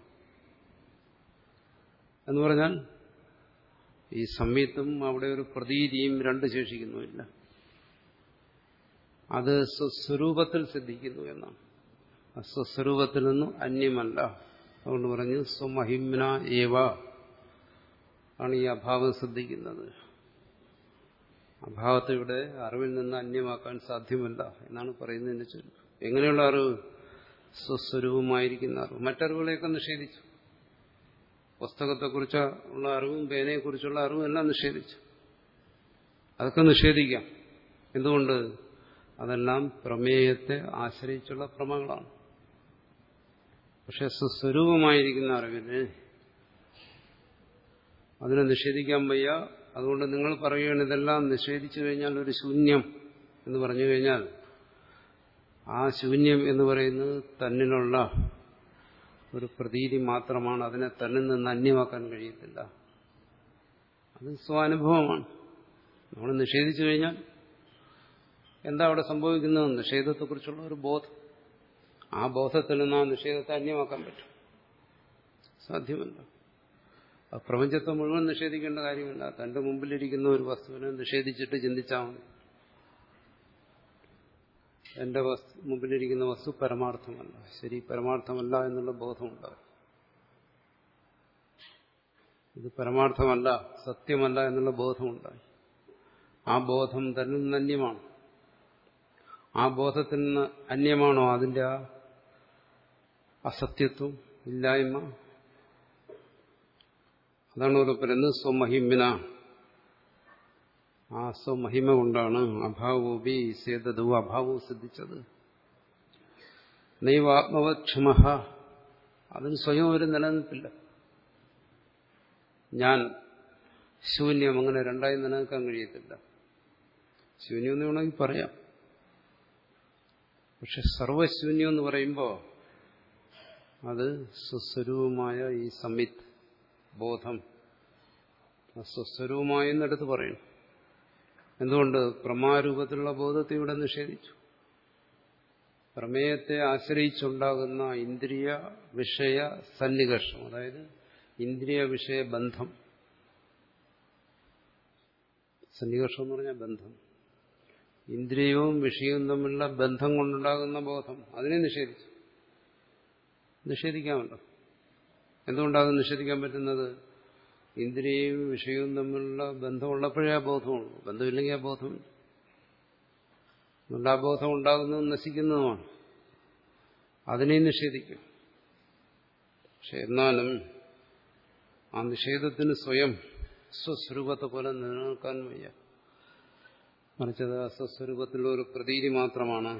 Speaker 1: എന്ന് പറഞ്ഞാൽ ഈ സംയുക്തം അവിടെ ഒരു പ്രതീതിയും രണ്ട് ശേഷിക്കുന്നുമില്ല അത് സ്വസ്വരൂപത്തിൽ സിദ്ധിക്കുന്നു എന്നാണ് സ്വസ്വരൂപത്തിൽ നിന്നും അന്യമല്ല അതുകൊണ്ട് പറഞ്ഞു സ്വമഹിമ്ന ഏവ ആണ് ഈ അഭാവം സിദ്ധിക്കുന്നത് അഭാവത്തെ ഇവിടെ അറിവിൽ നിന്ന് അന്യമാക്കാൻ സാധ്യമല്ല എന്നാണ് പറയുന്നതിന്റെ ചുരുക്കം എങ്ങനെയുള്ള അറിവ് സ്വസ്വരൂപമായിരിക്കുന്ന അറിവ് മറ്ററിവുകളെയൊക്കെ നിഷേധിച്ചു പുസ്തകത്തെക്കുറിച്ച് ഉള്ള അറിവും പേനയെക്കുറിച്ചുള്ള അറിവും എല്ലാം നിഷേധിച്ചു അതൊക്കെ നിഷേധിക്കാം എന്തുകൊണ്ട് അതെല്ലാം പ്രമേയത്തെ ആശ്രയിച്ചുള്ള പ്രമകളാണ് പക്ഷെ സ്വസ്വരൂപമായിരിക്കുന്ന അറിവിന് അതിനെ നിഷേധിക്കാൻ വയ്യ അതുകൊണ്ട് നിങ്ങൾ പറയുകയാണ് ഇതെല്ലാം നിഷേധിച്ചു കഴിഞ്ഞാൽ ഒരു ശൂന്യം എന്ന് പറഞ്ഞു കഴിഞ്ഞാൽ ആ ശൂന്യം എന്ന് പറയുന്നത് തന്നിലുള്ള ഒരു പ്രതീതി മാത്രമാണ് അതിനെ തന്നിൽ നിന്ന് അന്യമാക്കാൻ കഴിയത്തില്ല അത് സ്വാനുഭവമാണ് നമ്മൾ നിഷേധിച്ചു കഴിഞ്ഞാൽ എന്താ അവിടെ സംഭവിക്കുന്നത് നിഷേധത്തെക്കുറിച്ചുള്ള ഒരു ബോധം ആ ബോധത്തിൽ നിന്ന് ആ നിഷേധത്തെ അന്യമാക്കാൻ പറ്റും സാധ്യമല്ല ആ പ്രപഞ്ചത്തെ മുഴുവൻ നിഷേധിക്കേണ്ട കാര്യമില്ല തന്റെ മുമ്പിലിരിക്കുന്ന ഒരു വസ്തുവിനെ നിഷേധിച്ചിട്ട് ചിന്തിച്ചാൽ മതി എന്റെ വസ്തു മുമ്പിലിരിക്കുന്ന വസ്തു പരമാർത്ഥമല്ല ശരി പരമാർത്ഥമല്ല എന്നുള്ള ബോധമുണ്ടാകും ഇത് പരമാർത്ഥമല്ല സത്യമല്ല എന്നുള്ള ബോധമുണ്ടായി ആ ബോധം തന്നെ നിന്ന് അന്യമാണ് ആ ബോധത്തിൽ നിന്ന് അന്യമാണോ അതിന്റെ ആ അസത്യത്വം ഇല്ലായ്മ അതാണ് ഒരു പറയുന്നത് സ്വമഹിമിന ആ സ്വമഹിമ കൊണ്ടാണ് അഭാവോപി സേതതു അഭാവവും സിദ്ധിച്ചത് നൈവാത്മവക്ഷമ അതിന് സ്വയം ഒരു നിലനിൽപ്പില്ല ഞാൻ ശൂന്യം അങ്ങനെ രണ്ടായി നിലനിൽക്കാൻ കഴിയത്തില്ല ശൂന്യം എന്ന് വേണമെങ്കിൽ പറയാം പക്ഷെ സർവശൂന്യം എന്ന് പറയുമ്പോൾ അത് സ്വസ്വരൂപമായ ഈ സംവിത്ത് ബോധം സ്വസ്വരൂപമായി എന്നെടുത്ത് പറയണം എന്തുകൊണ്ട് പ്രമാരൂപത്തിലുള്ള ബോധത്തെ ഇവിടെ നിഷേധിച്ചു പ്രമേയത്തെ ആശ്രയിച്ചുണ്ടാകുന്ന ഇന്ദ്രിയ വിഷയ സന്നികർഷം അതായത് ഇന്ദ്രിയ വിഷയ ബന്ധം സന്നികർഷം എന്ന് പറഞ്ഞാൽ ബന്ധം ഇന്ദ്രിയവും വിഷയവും തമ്മിലുള്ള ബന്ധം കൊണ്ടുണ്ടാകുന്ന ബോധം അതിനെ നിഷേധിച്ചു നിഷേധിക്കാമല്ലോ എന്തുകൊണ്ടാകും നിഷേധിക്കാൻ പറ്റുന്നത് ഇന്ദ്രിയവും വിഷയവും തമ്മിലുള്ള ബന്ധമുള്ളപ്പോഴേ ആ ബോധമുള്ളൂ ബന്ധമില്ലെങ്കിൽ ആ ബോധമില്ല അതുകൊണ്ട് ആ ബോധം ഉണ്ടാകുന്നതും നശിക്കുന്നതുമാണ് അതിനെ നിഷേധിക്കും പക്ഷെ എന്നാലും ആ നിഷേധത്തിന് സ്വയം സ്വസ്വരൂപത്തെ പോലെ നിലനിൽക്കാൻ വയ്യ മറിച്ചത് സ്വസ്വരൂപത്തിലുള്ള ഒരു പ്രതീതി മാത്രമാണ്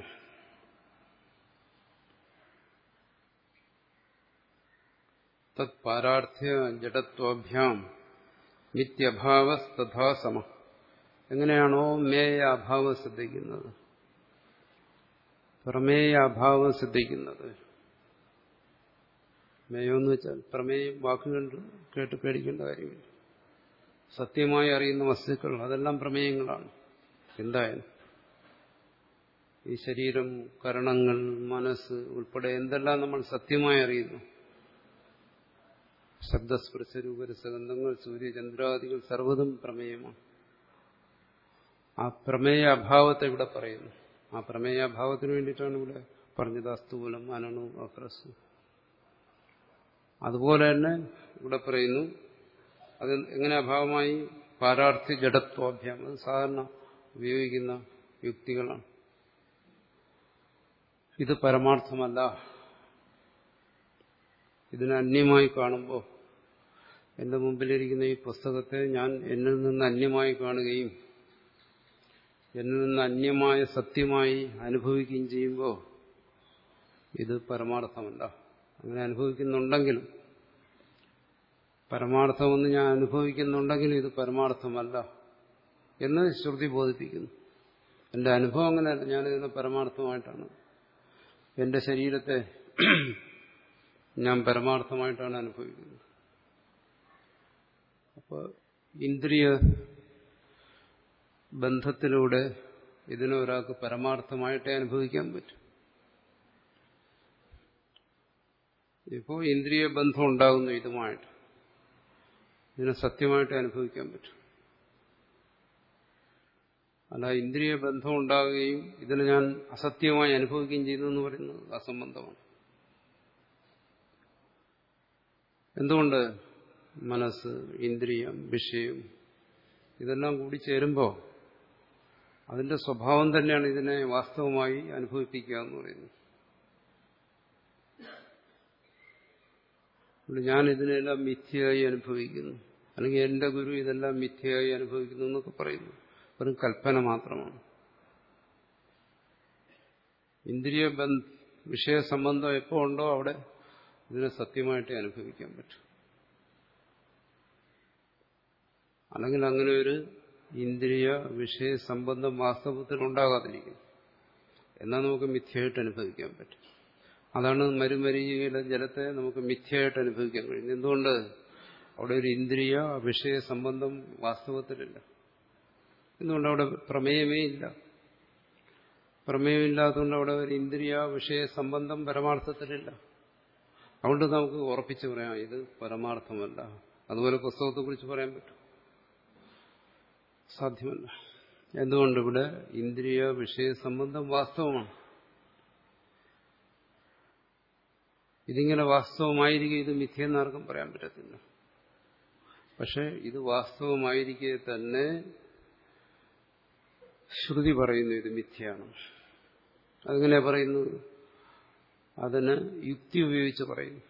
Speaker 1: തത് പാരാർത്ഥ്യ ജഡത്വാഭ്യാം നിത്യഭാവസ്തഥാ സമ എങ്ങനെയാണോ മേയ അഭാവം ശ്രദ്ധിക്കുന്നത് പ്രമേയ അഭാവം ശ്രദ്ധിക്കുന്നത് മേയം വെച്ചാൽ പ്രമേയം വാക്കുകൾ കേട്ട് പേടിക്കേണ്ട കാര്യമില്ല സത്യമായി അറിയുന്ന വസ്തുക്കൾ അതെല്ലാം പ്രമേയങ്ങളാണ് എന്തായാലും ഈ ശരീരം കരണങ്ങൾ മനസ്സ് ഉൾപ്പെടെ എന്തെല്ലാം നമ്മൾ സത്യമായി അറിയുന്നു ശബ്ദസ്പർശ രൂപരസഗന്ധങ്ങൾ സൂര്യചന്ദ്രാദികൾ സർവ്വതും പ്രമേയമാണ് ആ പ്രമേയ അഭാവത്തെ ഇവിടെ പറയുന്നു ആ പ്രമേയ അഭാവത്തിന് വേണ്ടിയിട്ടാണ് ഇവിടെ പറഞ്ഞത് അസ്തുകൂലം അനണു അക്രസ് അതുപോലെ തന്നെ ഇവിടെ പറയുന്നു അത് എങ്ങനെ അഭാവമായി പാരാർത്ഥി ജഡത്വാഭ്യാം അത് സാധാരണ ഉപയോഗിക്കുന്ന യുക്തികളാണ് ഇത് പരമാർത്ഥമല്ല ഇതിനെ അന്യമായി കാണുമ്പോൾ എന്റെ മുമ്പിലിരിക്കുന്ന ഈ പുസ്തകത്തെ ഞാൻ എന്നിൽ നിന്ന് അന്യമായി കാണുകയും എന്നിൽ നിന്ന് അന്യമായ സത്യമായി അനുഭവിക്കുകയും ചെയ്യുമ്പോൾ ഇത് പരമാർത്ഥമല്ല അങ്ങനെ അനുഭവിക്കുന്നുണ്ടെങ്കിലും പരമാർത്ഥമെന്ന് ഞാൻ അനുഭവിക്കുന്നുണ്ടെങ്കിലും ഇത് പരമാർത്ഥമല്ല എന്ന് ശ്രുതി ബോധിപ്പിക്കുന്നു എന്റെ അനുഭവം അങ്ങനെയല്ല ഞാനിതിനെ പരമാർത്ഥമായിട്ടാണ് എന്റെ ശരീരത്തെ ഞാൻ പരമാർത്ഥമായിട്ടാണ് അനുഭവിക്കുന്നത് അപ്പോൾ ഇന്ദ്രിയ ബന്ധത്തിലൂടെ ഇതിനെ ഒരാൾക്ക് പരമാർത്ഥമായിട്ടേ അനുഭവിക്കാൻ പറ്റും ഇപ്പോൾ ഇന്ദ്രിയ ബന്ധം ഉണ്ടാകുന്നു ഇതുമായിട്ട് ഇതിനെ സത്യമായിട്ട് അനുഭവിക്കാൻ പറ്റും അല്ല ഇന്ദ്രിയ ബന്ധം ഉണ്ടാകുകയും ഇതിനെ ഞാൻ അസത്യമായി അനുഭവിക്കുകയും ചെയ്യുന്നു എന്ന് പറയുന്നത് അസംബന്ധമാണ് എന്തുകൊണ്ട് മനസ്സ് ഇന്ദ്രിയം വിഷയം ഇതെല്ലാം കൂടി ചേരുമ്പോൾ അതിന്റെ സ്വഭാവം തന്നെയാണ് ഇതിനെ വാസ്തവമായി അനുഭവിപ്പിക്കുക എന്ന് പറയുന്നത് ഞാൻ ഇതിനെല്ലാം മിഥ്യയായി അനുഭവിക്കുന്നു അല്ലെങ്കിൽ എന്റെ ഗുരു ഇതെല്ലാം മിഥ്യയായി അനുഭവിക്കുന്നു എന്നൊക്കെ പറയുന്നു വെറും കൽപ്പന മാത്രമാണ് ഇന്ദ്രിയ ബന്ധ വിഷയ സംബന്ധം എപ്പോ ഉണ്ടോ അവിടെ ഇതിനെ സത്യമായിട്ട് അനുഭവിക്കാൻ പറ്റും അല്ലെങ്കിൽ അങ്ങനെ ഒരു ഇന്ദ്രിയ വിഷയ സംബന്ധം വാസ്തവത്തിൽ ഉണ്ടാകാതിരിക്കും എന്നാൽ നമുക്ക് മിഥ്യയായിട്ട് അനുഭവിക്കാൻ പറ്റും അതാണ് മരുമരികയിലെ ജലത്തെ നമുക്ക് മിഥ്യയായിട്ട് അനുഭവിക്കാൻ കഴിയുന്നത് എന്തുകൊണ്ട് അവിടെ ഒരു ഇന്ദ്രിയ വിഷയ സംബന്ധം വാസ്തവത്തിലില്ല എന്തുകൊണ്ട് അവിടെ പ്രമേയമേ ഇല്ല പ്രമേയമില്ലാത്തതുകൊണ്ട് അവിടെ ഒരു ഇന്ദ്രിയ വിഷയ സംബന്ധം പരമാർത്ഥത്തിലില്ല അതുകൊണ്ട് നമുക്ക് ഉറപ്പിച്ചു പറയാം ഇത് പരമാർത്ഥമല്ല അതുപോലെ പുസ്തകത്തെക്കുറിച്ച് പറയാൻ പറ്റും സാധ്യമല്ല എന്തുകൊണ്ട് ഇവിടെ ഇന്ദ്രിയ വിഷയ സംബന്ധം വാസ്തവമാണ് ഇതിങ്ങനെ വാസ്തവമായിരിക്കെ ഇത് മിഥ്യെന്ന് ആർക്കും പറയാൻ പറ്റത്തില്ല പക്ഷെ ഇത് വാസ്തവമായിരിക്കെ തന്നെ ശ്രുതി പറയുന്നു ഇത് മിഥ്യയാണ് അതെങ്ങനെ പറയുന്നു അതിന് യുക്തി ഉപയോഗിച്ച് പറയുന്നു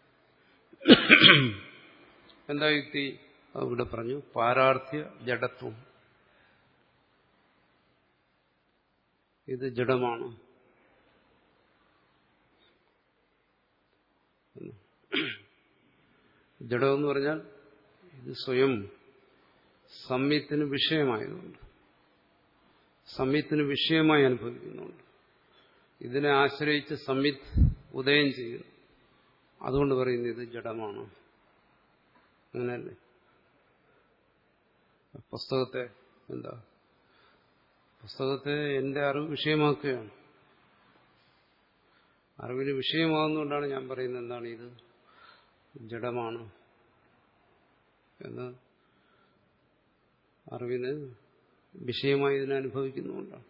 Speaker 1: എന്താ യുക്തി ഇവിടെ പറഞ്ഞു പാരാർത്ഥ്യ ജഡത്വം ഇത് ജഡമാണ് ജഡമെന്ന് പറഞ്ഞാൽ ഇത് സ്വയം സംയത്തിന് വിഷയമായതുകൊണ്ട് സംയത്തിന് വിഷയമായി അനുഭവിക്കുന്നുണ്ട് ഇതിനെ ആശ്രയിച്ച് സംയുത് ഉദയം ചെയ്യുന്നു അതുകൊണ്ട് പറയുന്നത് ഇത് ജഡമാണ് അങ്ങനെയല്ലേ പുസ്തകത്തെ എന്താ പുസ്തകത്തെ എന്റെ അറിവ് വിഷയമാക്കുകയാണ് അറിവിന് വിഷയമാകുന്നതുകൊണ്ടാണ് ഞാൻ പറയുന്നത് എന്താണ് ഇത് ജഡമാണ് എന്ന് അറിവിന് വിഷയമായി ഇതിനെ അനുഭവിക്കുന്നുകൊണ്ടാണ്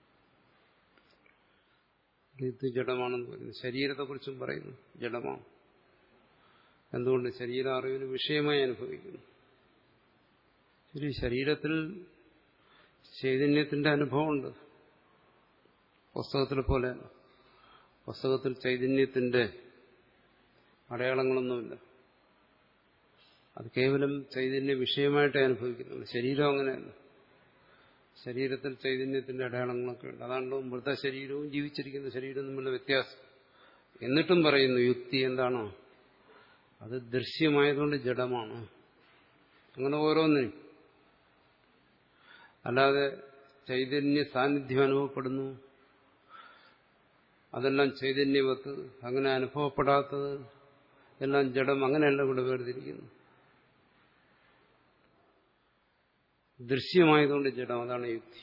Speaker 1: ഇത് ജഡമാണെന്ന് പറയുന്നു ശരീരത്തെക്കുറിച്ചും പറയുന്നു ജഡമാണ് എന്തുകൊണ്ട് ശരീരം അറിവിന് വിഷയമായി അനുഭവിക്കുന്നു ശരി ശരീരത്തിൽ ചൈതന്യത്തിന്റെ അനുഭവമുണ്ട് പുസ്തകത്തിലെ പോലെ പുസ്തകത്തിൽ ചൈതന്യത്തിന്റെ അടയാളങ്ങളൊന്നുമില്ല അത് കേവലം ചൈതന്യ വിഷയമായിട്ടേ അനുഭവിക്കുന്നുള്ളൂ ശരീരം അങ്ങനെയല്ല ശരീരത്തിൽ ചൈതന്യത്തിന്റെ അടയാളങ്ങളൊക്കെ ഉണ്ട് അതാണല്ലോ മൃത ശരീരവും ജീവിച്ചിരിക്കുന്ന ശരീരവും തമ്മിലുള്ള വ്യത്യാസം എന്നിട്ടും പറയുന്നു യുക്തി എന്താണോ അത് ദൃശ്യമായതുകൊണ്ട് ജഡമാണ് അങ്ങനെ ഓരോന്നിനും അല്ലാതെ ചൈതന്യ സാന്നിധ്യം അനുഭവപ്പെടുന്നു അതെല്ലാം ചൈതന്യവത്ത് അങ്ങനെ അനുഭവപ്പെടാത്തത് എല്ലാം ജഡം അങ്ങനെയല്ല ഇവിടെ വേർതിരിക്കുന്നു ദൃശ്യമായതുകൊണ്ട് ജഡം അതാണ് യുക്തി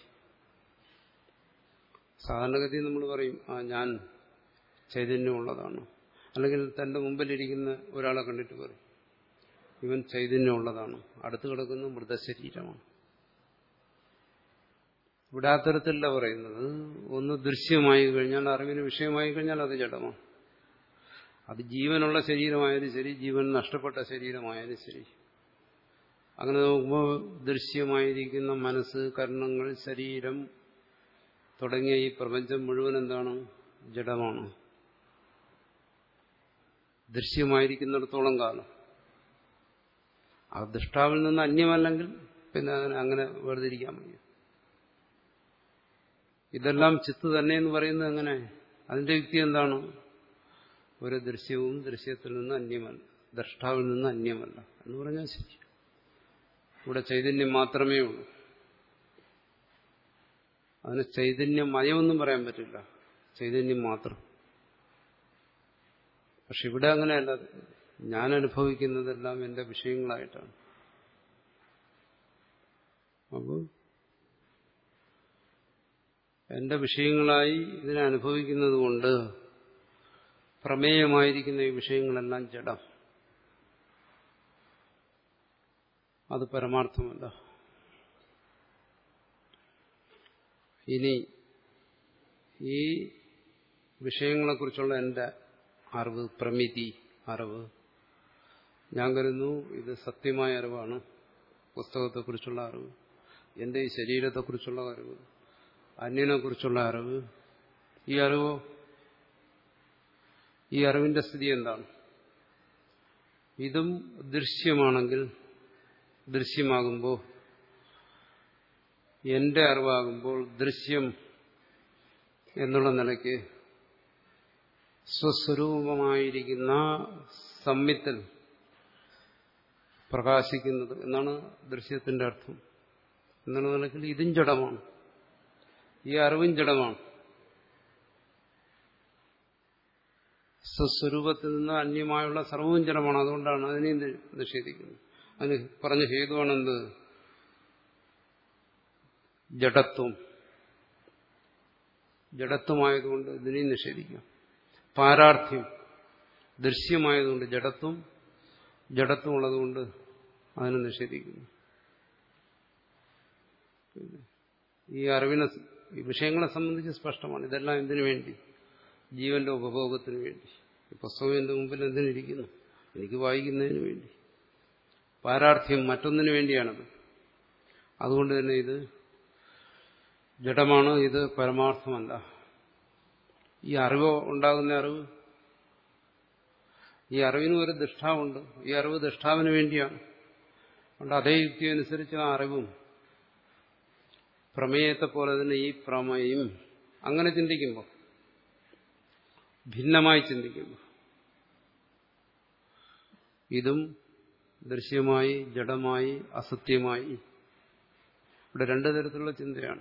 Speaker 1: സാധാരണഗതി നമ്മൾ പറയും ആ ഞാൻ ചൈതന്യമുള്ളതാണ് അല്ലെങ്കിൽ തന്റെ മുമ്പിലിരിക്കുന്ന ഒരാളെ കണ്ടിട്ട് പറയും ഇവൻ ചൈതന്യമുള്ളതാണ് അടുത്ത് കിടക്കുന്ന മൃതശരീരമാണ് ഇവിടെ അത്തരത്തിലല്ല പറയുന്നത് ഒന്ന് ദൃശ്യമായി കഴിഞ്ഞാൽ അറിവിന് വിഷയമായി കഴിഞ്ഞാൽ അത് ജഡമാണ് അത് ജീവനുള്ള ശരീരമായാലും ശരി ജീവൻ നഷ്ടപ്പെട്ട ശരീരമായാലും ശരി അങ്ങനെ നോക്കുമ്പോൾ ദൃശ്യമായിരിക്കുന്ന മനസ്സ് കർണങ്ങൾ ശരീരം തുടങ്ങിയ ഈ പ്രപഞ്ചം മുഴുവൻ എന്താണ് ജഡമാണ് ദൃശ്യമായിരിക്കുന്നിടത്തോളം കാലം ആ ദൃഷ്ടാവിൽ നിന്ന് അന്യമല്ലെങ്കിൽ പിന്നെ അതിനെ അങ്ങനെ വേർതിരിക്കാൻ വയ്യ ഇതെല്ലാം ചിത്ത് തന്നെ എന്ന് പറയുന്നത് എങ്ങനെ അതിന്റെ യുക്തി എന്താണ് ഒരു ദൃശ്യവും ദൃശ്യത്തിൽ നിന്ന് അന്യമല്ല ദ്രഷ്ടാവിൽ നിന്ന് അന്യമല്ല എന്ന് പറഞ്ഞാൽ ശരി ഇവിടെ ചൈതന്യം മാത്രമേ ഉള്ളൂ അതിന് ചൈതന്യമയമെന്നും പറയാൻ പറ്റില്ല ചൈതന്യം മാത്രം പക്ഷെ ഇവിടെ അങ്ങനെയല്ല ഞാൻ അനുഭവിക്കുന്നതെല്ലാം എന്റെ വിഷയങ്ങളായിട്ടാണ് അപ്പോൾ എന്റെ വിഷയങ്ങളായി ഇതിനെ അനുഭവിക്കുന്നത് കൊണ്ട് പ്രമേയമായിരിക്കുന്ന ഈ വിഷയങ്ങളെല്ലാം ജഡം അത് പരമാർത്ഥമല്ല ഇനി ഈ വിഷയങ്ങളെക്കുറിച്ചുള്ള എൻ്റെ അറിവ് പ്രമിതി അറിവ് ഞാൻ കരുതുന്നു ഇത് സത്യമായ അറിവാണ് പുസ്തകത്തെക്കുറിച്ചുള്ള അറിവ് എൻ്റെ ഈ ശരീരത്തെക്കുറിച്ചുള്ള അറിവ് അന്യനെക്കുറിച്ചുള്ള അറിവ് ഈ അറിവോ ഈ അറിവിന്റെ സ്ഥിതി എന്താണ് ഇതും ദൃശ്യമാണെങ്കിൽ ദൃശ്യമാകുമ്പോൾ എന്റെ അറിവാകുമ്പോൾ ദൃശ്യം എന്നുള്ള നിലയ്ക്ക് സ്വസ്വരൂപമായിരിക്കുന്ന സംവിത്തിൽ പ്രകാശിക്കുന്നത് എന്നാണ് ദൃശ്യത്തിന്റെ അർത്ഥം എന്നുള്ള നിലയ്ക്ക് ഇതും ജഡമാണ് ഈ അറിവും ജഡമാണ് സ്വസ്വരൂപത്തിൽ നിന്ന് അന്യമായുള്ള സർവവും ജഡമാണ് അതുകൊണ്ടാണ് അതിനെ നിഷേധിക്കുന്നത് അതിന് പറഞ്ഞ ഹേതുവാണെന്ത് ജഡത്വം ജഡത്വമായതുകൊണ്ട് ഇതിനെയും നിഷേധിക്കാം പാരാർത്ഥ്യം ദൃശ്യമായതുകൊണ്ട് ജഡത്വം ജഡത്വം ഉള്ളതുകൊണ്ട് അതിനെ നിഷേധിക്കുന്നു ഈ അറിവിനെ ഈ വിഷയങ്ങളെ സംബന്ധിച്ച് സ്പഷ്ടമാണ് ഇതെല്ലാം എന്തിനു വേണ്ടി ജീവന്റെ ഉപഭോഗത്തിന് വേണ്ടി ഈ പുസ്തകം എന്റെ മുമ്പിൽ എന്തിനിരിക്കുന്നു എനിക്ക് വായിക്കുന്നതിന് വേണ്ടി പാരാർത്ഥ്യം മറ്റൊന്നിനു വേണ്ടിയാണത് അതുകൊണ്ട് തന്നെ ഇത് ജഡമാണ് ഇത് പരമാർത്ഥമല്ല ഈ അറിവ് ഉണ്ടാകുന്ന അറിവ് ഈ അറിവിന് ഒരു ദൃഷ്ടാവുണ്ട് ഈ അറിവ് ദൃഷ്ടാവിന് വേണ്ടിയാണ് അതുകൊണ്ട് അതേ യുക്തി അനുസരിച്ച് ആ അറിവും പ്രമേയത്തെ പോലെ തന്നെ ഈ പ്രമേയം അങ്ങനെ ചിന്തിക്കുമ്പോൾ ഭിന്നമായി ചിന്തിക്കുമ്പോൾ ഇതും ദൃശ്യമായി ജഡമായി അസത്യമായി ഇവിടെ രണ്ടു തരത്തിലുള്ള ചിന്തയാണ്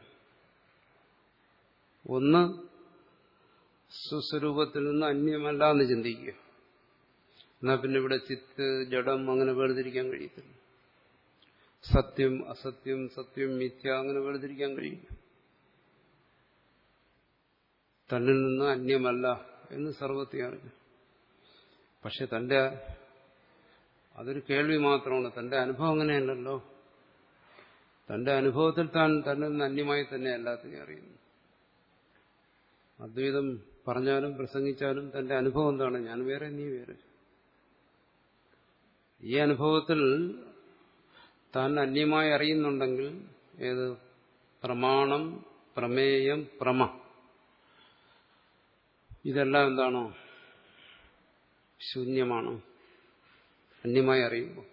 Speaker 1: ഒന്ന് സ്വസ്വരൂപത്തിൽ നിന്ന് അന്യമല്ല എന്ന് ചിന്തിക്കുക എന്നാൽ പിന്നെ ഇവിടെ ചിത്ത് ജഡം അങ്ങനെ വേർതിരിക്കാൻ കഴിയത്തില്ല സത്യം അസത്യം സത്യം മിഥ്യ അങ്ങനെ വേർതിരിക്കാൻ കഴിയില്ല തന്നിൽ നിന്ന് അന്യമല്ല എന്ന് സർവത്തെ അറിഞ്ഞു പക്ഷെ തന്റെ അതൊരു കേൾവി മാത്രമാണ് തന്റെ അനുഭവം അങ്ങനെയല്ലല്ലോ തന്റെ അനുഭവത്തിൽ താൻ തന്നിൽ നിന്ന് അന്യമായി തന്നെ എല്ലാത്തിനെയും അറിയുന്നു അദ്വൈതം പറഞ്ഞാലും പ്രസംഗിച്ചാലും തന്റെ അനുഭവം എന്താണ് ഞാൻ വേറെ നീ വേറെ ഈ അനുഭവത്തിൽ താൻ അന്യമായി അറിയുന്നുണ്ടെങ്കിൽ ഏത് പ്രമാണം പ്രമേയം പ്രമ ഇതെല്ലാം എന്താണോ ശൂന്യമാണോ അന്യമായി അറിയുമ്പോൾ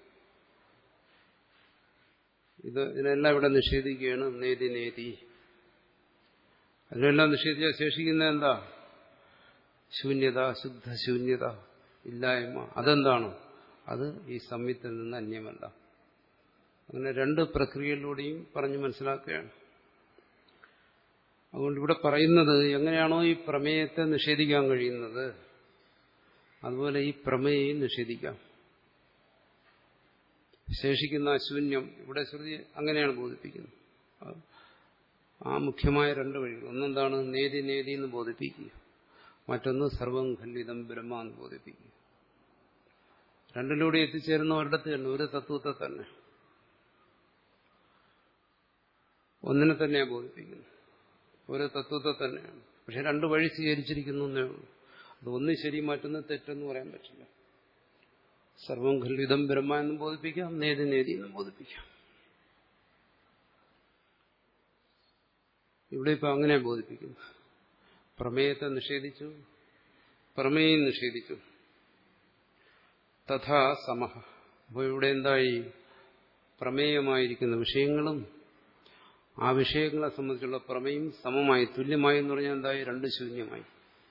Speaker 1: ഇത് ഇതിനെല്ലാം ഇവിടെ നിഷേധിക്കുകയാണ് നേതി നേതി അതിനെല്ലാം നിഷേധിച്ചാൽ ശേഷിക്കുന്ന എന്താ ശൂന്യത ശുദ്ധശൂന്യത ഇല്ലായ്മ അതെന്താണ് അത് ഈ സംവിത്തിൽ നിന്ന് അന്യമല്ല അങ്ങനെ രണ്ട് പ്രക്രിയയിലൂടെയും പറഞ്ഞു മനസ്സിലാക്കുകയാണ് അതുകൊണ്ട് ഇവിടെ പറയുന്നത് എങ്ങനെയാണോ ഈ പ്രമേയത്തെ നിഷേധിക്കാൻ കഴിയുന്നത് അതുപോലെ ഈ പ്രമേയം നിഷേധിക്കാം ശേഷിക്കുന്ന ശൂന്യം ഇവിടെ ശ്രുതി അങ്ങനെയാണ് ബോധിപ്പിക്കുന്നത് ആ മുഖ്യമായ രണ്ട് വഴികൾ ഒന്നെന്താണ് നേതി നേതി എന്ന് ബോധിപ്പിക്കുക മറ്റൊന്ന് സർവം ഖല്ലിതം ബ്രഹ്മ എന്ന് ബോധിപ്പിക്കുക രണ്ടിലൂടെ എത്തിച്ചേരുന്ന ഒരിടത്ത് തന്നെ ഒരു തത്വത്തെ തന്നെ ഒന്നിനെ തന്നെയാണ് ബോധിപ്പിക്കുന്നത് ഒരു തത്വത്തെ തന്നെയാണ് പക്ഷെ രണ്ട് വഴി സ്വീകരിച്ചിരിക്കുന്നു എന്നേ ഉള്ളൂ അത് ഒന്ന് ശരി മറ്റൊന്ന് തെറ്റെന്ന് പറയാൻ പറ്റില്ല സർവം ഖല്ലിതം ബ്രഹ്മ എന്നും ബോധിപ്പിക്കാം നേതി നേതി എന്നും ബോധിപ്പിക്കാം ഇവിടെ ഇപ്പൊ അങ്ങനെ ബോധിപ്പിക്കുന്നു പ്രമേയത്തെ നിഷേധിച്ചു പ്രമേയം നിഷേധിച്ചു തഥാ സമഹ അപ്പോൾ ഇവിടെ എന്തായി പ്രമേയമായിരിക്കുന്ന വിഷയങ്ങളും ആ വിഷയങ്ങളെ സംബന്ധിച്ചുള്ള പ്രമേയം സമമായി തുല്യമായി എന്ന് പറഞ്ഞാൽ എന്തായി രണ്ട് ശൂന്യമായി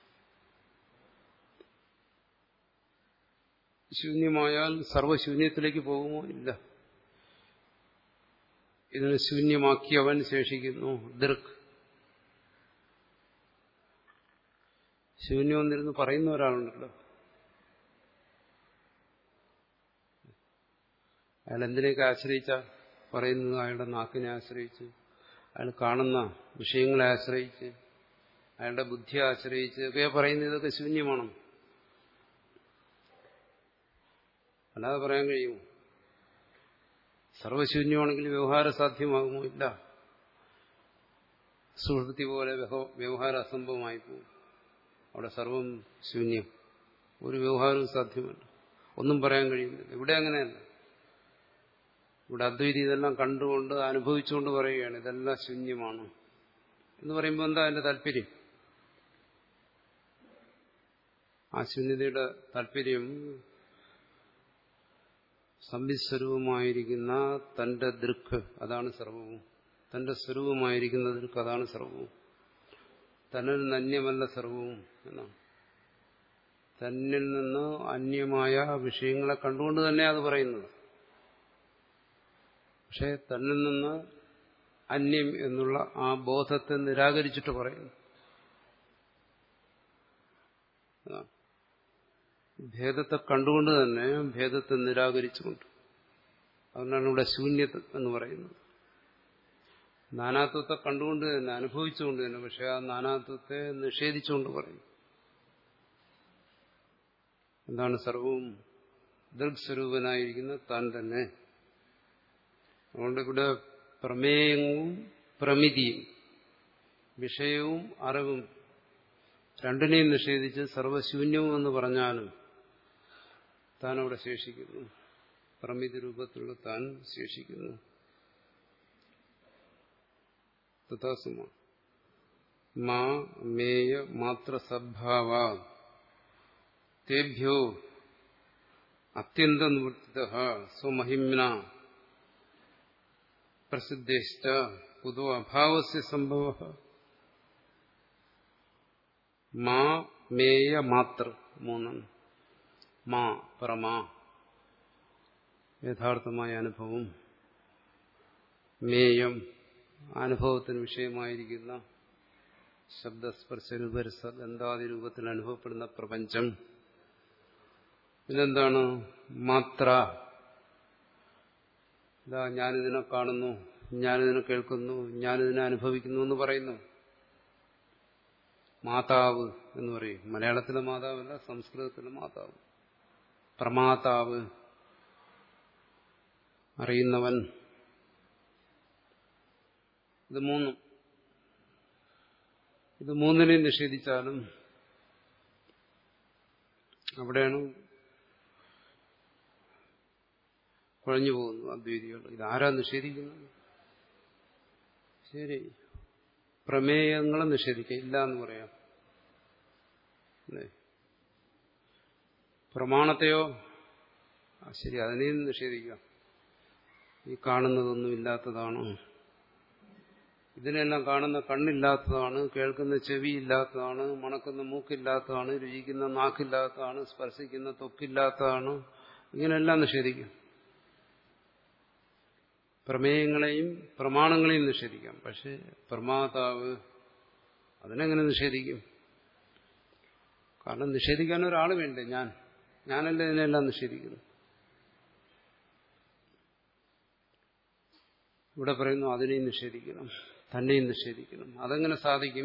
Speaker 1: ശൂന്യമായാൽ സർവശൂന്യത്തിലേക്ക് പോകുമോ ഇല്ല ഇതിനെ ശൂന്യമാക്കി അവൻ ശേഷിക്കുന്നു ദീർഘ് ശൂന്യം എന്നിരുന്ന് പറയുന്ന ഒരാളുണ്ടല്ലോ അയാൾ എന്തിനെയൊക്കെ ആശ്രയിച്ച പറയുന്നത് അയാളുടെ നാക്കിനെ ആശ്രയിച്ച് അയാൾ കാണുന്ന വിഷയങ്ങളെ ആശ്രയിച്ച് അയാളുടെ ബുദ്ധിയെ ആശ്രയിച്ച് ഒക്കെ പറയുന്നത് ഇതൊക്കെ ശൂന്യമാണ് അല്ലാതെ പറയാൻ കഴിയുമോ സർവശൂന്യമാണെങ്കിൽ വ്യവഹാര സാധ്യമാകുമോ ഇല്ല സുഹൃത്തി പോലെ വ്യവഹാര അസംഭവമായി പോകും അവിടെ സർവം ശൂന്യം ഒരു വ്യവഹാരവും സാധ്യമല്ല ഒന്നും പറയാൻ കഴിയുന്നില്ല ഇവിടെ അങ്ങനെയല്ല ഇവിടെ അദ്വൈതി ഇതെല്ലാം കണ്ടുകൊണ്ട് അനുഭവിച്ചുകൊണ്ട് പറയുകയാണ് ഇതെല്ലാം ശൂന്യമാണ് എന്ന് പറയുമ്പോൾ എന്താ അതിന്റെ താല്പര്യം ആ ശൂന്യതയുടെ താല്പര്യം സംവിസ്വരൂപമായിരിക്കുന്ന തന്റെ ദൃക്ക് അതാണ് സർവവും തന്റെ സ്വരൂപമായിരിക്കുന്ന ദൃക്ക് അതാണ് സർവവും തന്നിൽ നിന്ന് അന്യമല്ല സർവവും എന്നാണ് തന്നിൽ നിന്ന് അന്യമായ വിഷയങ്ങളെ കണ്ടുകൊണ്ട് തന്നെ അത് പറയുന്നത് പക്ഷെ തന്നിൽ നിന്ന് അന്യം എന്നുള്ള ആ ബോധത്തെ നിരാകരിച്ചിട്ട് പറയുന്നു ഭേദത്തെ കണ്ടുകൊണ്ട് തന്നെ ഭേദത്തെ നിരാകരിച്ചുകൊണ്ട് അതുകൊണ്ടാണ് ഇവിടെ ശൂന്യത എന്ന് പറയുന്നത് നാനാത്വത്തെ കണ്ടുകൊണ്ട് തന്നെ അനുഭവിച്ചുകൊണ്ട് തന്നെ പക്ഷെ ആ നാനാത്വത്തെ നിഷേധിച്ചുകൊണ്ട് പറയും എന്താണ് സർവവും ദൃക്സ്വരൂപനായിരിക്കുന്ന താൻ തന്നെ അതുകൊണ്ട് ഇവിടെ പ്രമേയവും പ്രമിതിയും വിഷയവും അറിവും രണ്ടിനെയും നിഷേധിച്ച് സർവശൂന്യവും എന്ന് പറഞ്ഞാലും താൻ അവിടെ ശേഷിക്കുന്നു പ്രമിതി രൂപത്തിലുള്ള താൻ ശേഷിക്കുന്നു തഥാസുമ മാ മേയ മാത്ര സദ്ഭാവ തേഭ്യോ അത്യന്ത നിവൃത്തിത സ്വമഹിമ്ന പ്രസിദ്ധേഷ്ട കുതോ അഭാവസ്യ സംഭവ മാ മേയ മാത്ര മൂന്നെണ്ണം മാ പരമാ യഥാർത്ഥമായ അനുഭവം മേയം അനുഭവത്തിന് വിഷയമായിരിക്കുന്ന ശബ്ദസ്പർശരൂപരസ ഗന്ധാദി രൂപത്തിൽ അനുഭവപ്പെടുന്ന പ്രപഞ്ചം പിന്നെന്താണ് മാത്ര ഇതാ ഞാനിതിനെ കാണുന്നു ഞാനിതിനെ കേൾക്കുന്നു ഞാനിതിനെ അനുഭവിക്കുന്നു എന്ന് പറയുന്നു മാതാവ് എന്ന് പറയും മലയാളത്തിലെ മാതാവല്ല സംസ്കൃതത്തിലെ മാതാവ് പ്രമാതാവ് അറിയുന്നവൻ ഇത് മൂന്നും ഇത് മൂന്നിനെയും നിഷേധിച്ചാലും അവിടെയാണ് കുഴഞ്ഞു പോകുന്നു അദ്വൈതികൾ ഇതാരാ നിഷേധിക്കുന്നത് ശരി പ്രമേയങ്ങളെ നിഷേധിക്കുക ഇല്ല എന്ന് പറയാം അല്ലേ പ്രമാണത്തെയോ ആ ശരി അതിനെയും നിഷേധിക്കാം ഈ കാണുന്നതൊന്നും ഇല്ലാത്തതാണോ ഇതിനെല്ലാം കാണുന്ന കണ്ണില്ലാത്തതാണ് കേൾക്കുന്ന ചെവി ഇല്ലാത്തതാണ് മണക്കുന്ന മൂക്കില്ലാത്തതാണ് രുചിക്കുന്ന നാക്കില്ലാത്തതാണ് സ്പർശിക്കുന്ന തൊക്കില്ലാത്തതാണ് ഇങ്ങനെയെല്ലാം നിഷേധിക്കും പ്രമേയങ്ങളെയും പ്രമാണങ്ങളെയും നിഷേധിക്കാം പക്ഷെ പ്രമാതാവ് അതിനെങ്ങനെ നിഷേധിക്കും കാരണം നിഷേധിക്കാൻ ഒരാൾ വേണ്ടേ ഞാൻ ഞാനല്ലേ ഇതിനെല്ലാം നിഷേധിക്കുന്നു ഇവിടെ പറയുന്നു അതിനെയും നിഷേധിക്കണം തന്നെയും നിഷേധിക്കണം അതെങ്ങനെ സാധിക്കും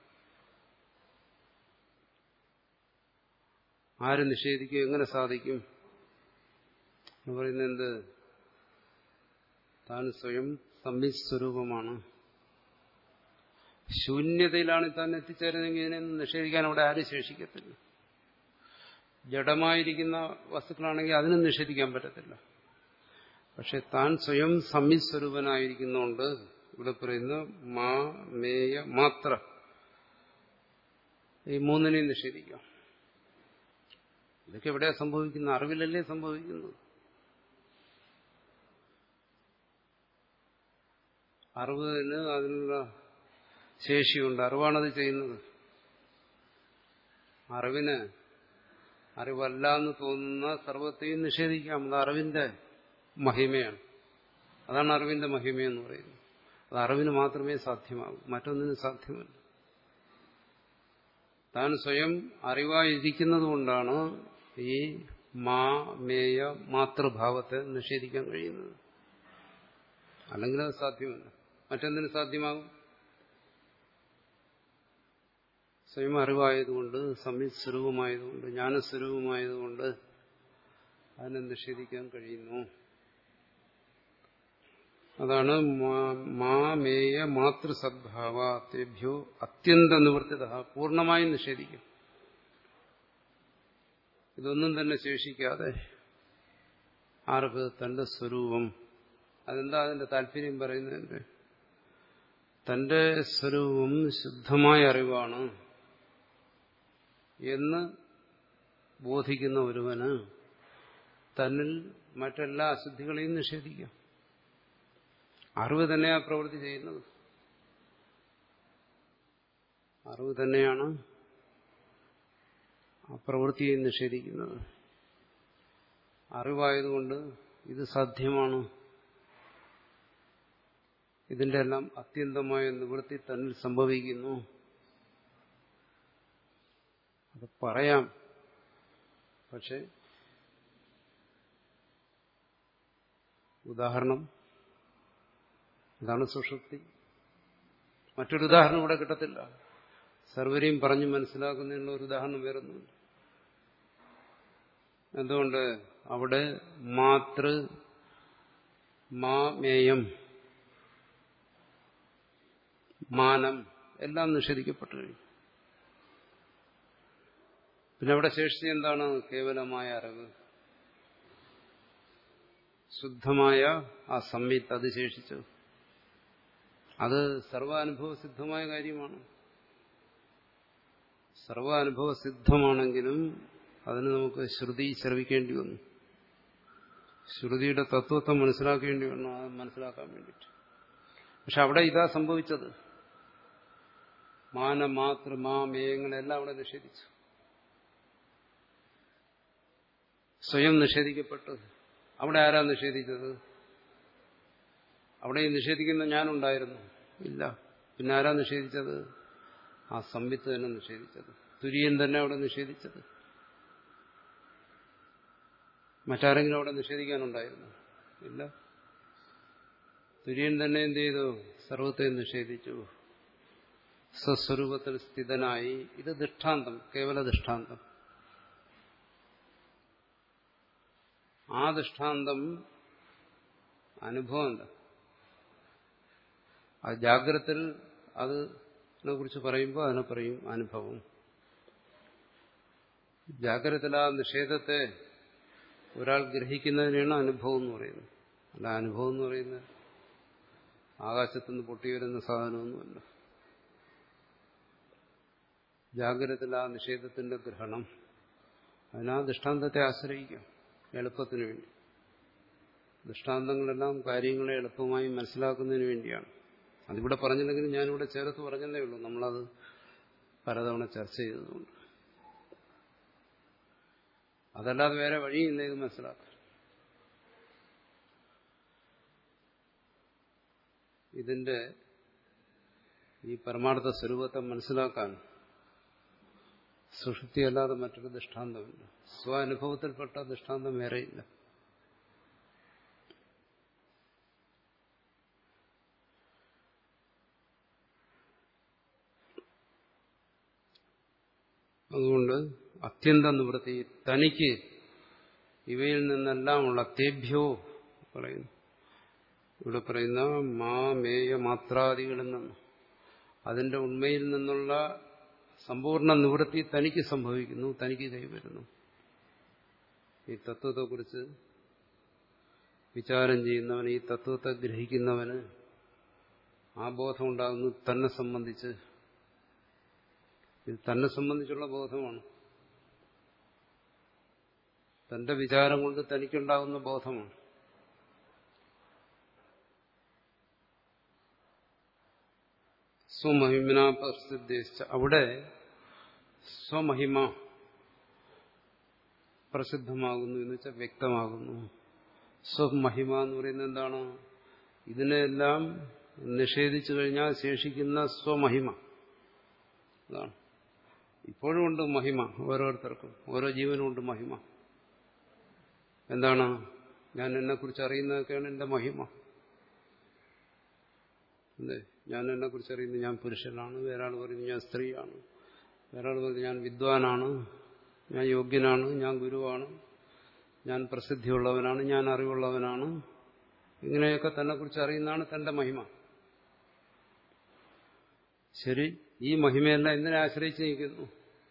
Speaker 1: ആര് നിഷേധിക്കും എങ്ങനെ സാധിക്കും എന്ന് പറയുന്നത് എന്ത് താൻ സ്വയം സംവിസ്വരൂപമാണ് ശൂന്യതയിലാണ് താൻ എത്തിച്ചേരുന്നതെങ്കിൽ ഇതിനൊന്നും നിഷേധിക്കാൻ അവിടെ ആരും ശേഷിക്കത്തില്ല ജഡമായിരിക്കുന്ന വസ്തുക്കളാണെങ്കിൽ അതിനും നിഷേധിക്കാൻ പറ്റത്തില്ല പക്ഷെ താൻ സ്വയം സംവിസ്വരൂപനായിരിക്കുന്നതുകൊണ്ട് ഇവിടെ പറയുന്ന മാ മേയ മാത്ര ഈ മൂന്നിനെയും നിഷേധിക്കാം ഇതൊക്കെ എവിടെയാ സംഭവിക്കുന്നത് അറിവിലല്ലേ സംഭവിക്കുന്നത് അറിവിന് അതിനുള്ള ശേഷിയുണ്ട് അറിവാണത് ചെയ്യുന്നത് അറിവിന് അറിവല്ല എന്ന് തോന്നുന്ന സർവത്തെയും നിഷേധിക്കാം അത് അറിവിന്റെ മഹിമയാണ് അതാണ് അറിവിന്റെ മഹിമയെന്ന് പറയുന്നത് അത് അറിവിന് മാത്രമേ സാധ്യമാകൂ മറ്റൊന്നിനും സാധ്യമല്ല താൻ സ്വയം അറിവായിരിക്കുന്നത് കൊണ്ടാണ് ഈ മാ മേയ മാതൃഭാവത്തെ നിഷേധിക്കാൻ കഴിയുന്നത് അല്ലെങ്കിൽ അത് സാധ്യമല്ല മറ്റെന്തിനു സാധ്യമാകും സ്വയം അറിവായതുകൊണ്ട് സംയുസ്വരൂപമായതുകൊണ്ട് ജ്ഞാനസ്വരൂപമായതുകൊണ്ട് അതിനെ നിഷേധിക്കാൻ കഴിയുന്നു അതാണ് മാമേയ മാതൃസദ്ഭാവത്തേഭ്യോ അത്യന്ത നിവർത്തിത പൂർണ്ണമായും നിഷേധിക്കും ഇതൊന്നും തന്നെ ശേഷിക്കാതെ ആർക്ക് തന്റെ സ്വരൂപം അതെന്താ അതിന്റെ താല്പര്യം പറയുന്നതിന്റെ തന്റെ സ്വരൂപം ശുദ്ധമായ അറിവാണ് എന്ന് ബോധിക്കുന്ന ഒരുവന് തന്നിൽ മറ്റെല്ലാ അശുദ്ധികളെയും നിഷേധിക്കാം അറിവ് തന്നെയാ പ്രവൃത്തി ചെയ്യുന്നത് അറിവ് തന്നെയാണ് ആ പ്രവൃത്തിയെ നിഷേധിക്കുന്നത് അറിവായതുകൊണ്ട് ഇത് സാധ്യമാണ് ഇതിന്റെ എല്ലാം അത്യന്തമായ നിവൃത്തി തന്നിൽ സംഭവിക്കുന്നു അത് പറയാം പക്ഷെ ഉദാഹരണം ഇതാണ് സുഷുപ്തി മറ്റൊരു ഉദാഹരണം ഇവിടെ കിട്ടത്തില്ല സർവരെയും പറഞ്ഞു മനസ്സിലാക്കുന്നതിനുള്ള ഒരു ഉദാഹരണം വേറൊന്നുമില്ല എന്തുകൊണ്ട് അവിടെ മാതൃ മാമേയം മാനം എല്ലാം നിഷേധിക്കപ്പെട്ടു കഴിഞ്ഞു പിന്നെ അവിടെ ശേഷിച്ച എന്താണ് കേവലമായ അറിവ് ശുദ്ധമായ ആ സംയുക്ത അത് ശേഷിച്ചു അത് സർവാനുഭവസിദ്ധമായ കാര്യമാണ് സർവാനുഭവസിദ്ധമാണെങ്കിലും അതിന് നമുക്ക് ശ്രുതി ശ്രവിക്കേണ്ടി വന്നു ശ്രുതിയുടെ തത്വത്തെ മനസ്സിലാക്കേണ്ടി വന്നു അത് മനസ്സിലാക്കാൻ വേണ്ടിയിട്ട് പക്ഷെ അവിടെ ഇതാ സംഭവിച്ചത് മാന മാതൃ മാമേയങ്ങളെല്ലാം അവിടെ നിഷേധിച്ചു സ്വയം നിഷേധിക്കപ്പെട്ടു അവിടെ ആരാ നിഷേധിച്ചത് അവിടെ നിഷേധിക്കുന്ന ഞാനുണ്ടായിരുന്നു ഇല്ല പിന്നെ ആരാ നിഷേധിച്ചത് ആ സംവിത്ത് തന്നെ നിഷേധിച്ചത് തുര്യൻ തന്നെ അവിടെ നിഷേധിച്ചത് മറ്റാരെങ്കിലും അവിടെ നിഷേധിക്കാനുണ്ടായിരുന്നു ഇല്ല തുര്യൻ തന്നെ എന്ത് ചെയ്തു സർവത്തെ നിഷേധിച്ചു സ്വസ്വരൂപത്തിൽ സ്ഥിതനായി ഇത് ദൃഷ്ടാന്തം കേവല ദൃഷ്ടാന്തം ആ ദൃഷ്ടാന്തം അനുഭവമല്ല ആ ജാഗ്രത്തിൽ അതിനെ കുറിച്ച് പറയുമ്പോൾ അതിനെ പറയും അനുഭവം ജാഗ്രതത്തിൽ ആ നിഷേധത്തെ ഒരാൾ ഗ്രഹിക്കുന്നതിനാണ് അനുഭവം എന്ന് പറയുന്നത് അല്ല അനുഭവം എന്ന് പറയുന്നത് ആകാശത്തുനിന്ന് പൊട്ടിവരുന്ന സാധനമൊന്നുമല്ല ജാഗ്രതത്തിൽ ആ നിഷേധത്തിന്റെ ഗ്രഹണം അതിനാ ദൃഷ്ടാന്തത്തെ ആശ്രയിക്കാം എളുപ്പത്തിന് വേണ്ടി ദൃഷ്ടാന്തങ്ങളെല്ലാം കാര്യങ്ങളെ എളുപ്പമായി മനസ്സിലാക്കുന്നതിന് വേണ്ടിയാണ് അതിവിടെ പറഞ്ഞില്ലെങ്കിലും ഞാനിവിടെ ചേർത്ത് പറഞ്ഞതേ ഉള്ളൂ നമ്മളത് പലതവണ ചർച്ച ചെയ്തതുകൊണ്ട് അതല്ലാതെ വേറെ വഴിയില്ല ഇത് മനസ്സിലാക്കാൻ ഇതിന്റെ ഈ പരമാർത്ഥ സ്വരൂപത്തെ മനസ്സിലാക്കാൻ സുഷുപ്തിയല്ലാതെ മറ്റൊരു ദൃഷ്ടാന്തമില്ല സ്വാനുഭവത്തിൽപ്പെട്ട ദൃഷ്ടാന്തം വേറെയില്ല അതുകൊണ്ട് അത്യന്ത നിവൃത്തി തനിക്ക് ഇവയിൽ നിന്നെല്ലാമുള്ള തേഭ്യോ പറയുന്നു ഇവിടെ പറയുന്ന മാ മേയ മാത്രാദികളിൽ നിന്ന് അതിന്റെ ഉണ്മയിൽ നിന്നുള്ള സമ്പൂർണ്ണ നിവൃത്തി തനിക്ക് സംഭവിക്കുന്നു തനിക്ക് കൈവരുന്നു ഈ തത്വത്തെക്കുറിച്ച് വിചാരം ചെയ്യുന്നവന് ഈ തത്വത്തെ ഗ്രഹിക്കുന്നവന് ആ ബോധം ഉണ്ടാകുന്നു തന്നെ സംബന്ധിച്ച് ഇത് തന്നെ സംബന്ധിച്ചുള്ള ബോധമാണ് തന്റെ വിചാരം കൊണ്ട് തനിക്കുണ്ടാകുന്ന ബോധമാണ് സ്വമഹിമന പ്രസിദ്ധിച്ച അവിടെ സ്വമഹിമ പ്രസിദ്ധമാകുന്നു എന്ന് വെച്ചാൽ വ്യക്തമാകുന്നു സ്വമഹിമ എന്ന് പറയുന്നത് എന്താണ് ഇതിനെല്ലാം നിഷേധിച്ചു കഴിഞ്ഞാൽ ശേഷിക്കുന്ന സ്വമഹിമ അതാണ് ഇപ്പോഴും ഉണ്ട് മഹിമ ഓരോരുത്തർക്കും ഓരോ ജീവനും ഉണ്ട് മഹിമ എന്താണ് ഞാൻ എന്നെക്കുറിച്ച് അറിയുന്നതൊക്കെയാണ് എൻ്റെ മഹിമ അല്ലേ ഞാൻ എന്നെക്കുറിച്ച് അറിയുന്നത് ഞാൻ പുരുഷനാണ് വേറൊരാൾ പറയുന്നത് ഞാൻ സ്ത്രീയാണ് വേറൊരാൾ പറയുന്നത് ഞാൻ വിദ്വാനാണ് ഞാൻ യോഗ്യനാണ് ഞാൻ ഗുരുവാണ് ഞാൻ പ്രസിദ്ധിയുള്ളവനാണ് ഞാൻ അറിവുള്ളവനാണ് ഇങ്ങനെയൊക്കെ തന്നെ കുറിച്ച് അറിയുന്നതാണ് തന്റെ മഹിമ ശരി ഈ മഹിമയെല്ലാം എന്തിനെ ആശ്രയിച്ച് നിൽക്കുന്നു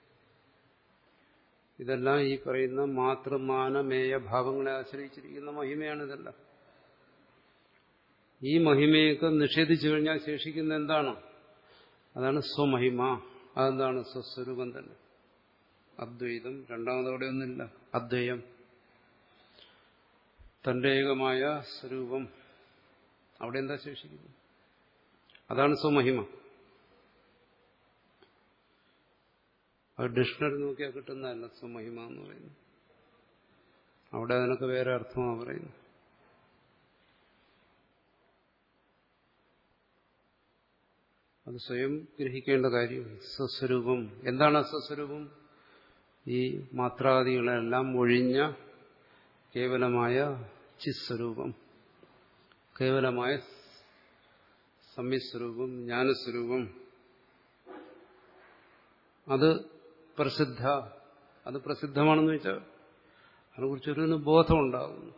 Speaker 1: ഇതെല്ലാം ഈ പറയുന്ന മാതൃമാനമേയ ഭാവങ്ങളെ ആശ്രയിച്ചിരിക്കുന്ന മഹിമയാണ് ഇതെല്ലാം ഈ മഹിമയൊക്കെ നിഷേധിച്ചു കഴിഞ്ഞാൽ ശേഷിക്കുന്ന എന്താണ് അതാണ് സ്വമഹിമ അതെന്താണ് സ്വസ്വരൂപം തന്നെ അദ്വൈതം രണ്ടാമതവിടെ ഒന്നില്ല അദ്വയം തന്റെ ഏകമായ സ്വരൂപം അവിടെ എന്താ ശേഷിക്കുന്നത് അതാണ് സ്വമഹിമ അത് ഡിക്ഷണറി നോക്കിയാൽ കിട്ടുന്നതല്ല സ്വമഹിമ എന്ന് പറയുന്നത് അവിടെ അതിനൊക്കെ വേറെ അർത്ഥമാണ് പറയുന്നത് അത് സ്വയം ഗ്രഹിക്കേണ്ട കാര്യം സ്വസ്വരൂപം എന്താണ് ആ സ്വസ്വരൂപം ഈ മാത്രാദികളെല്ലാം ഒഴിഞ്ഞ കേവലമായ ചിസ്വരൂപം കേവലമായ സംയസ്വരൂപം ജ്ഞാനസ്വരൂപം അത് പ്രസിദ്ധ അത് പ്രസിദ്ധമാണെന്ന് വെച്ചാൽ അതിനെക്കുറിച്ചൊരു ബോധമുണ്ടാകുന്നു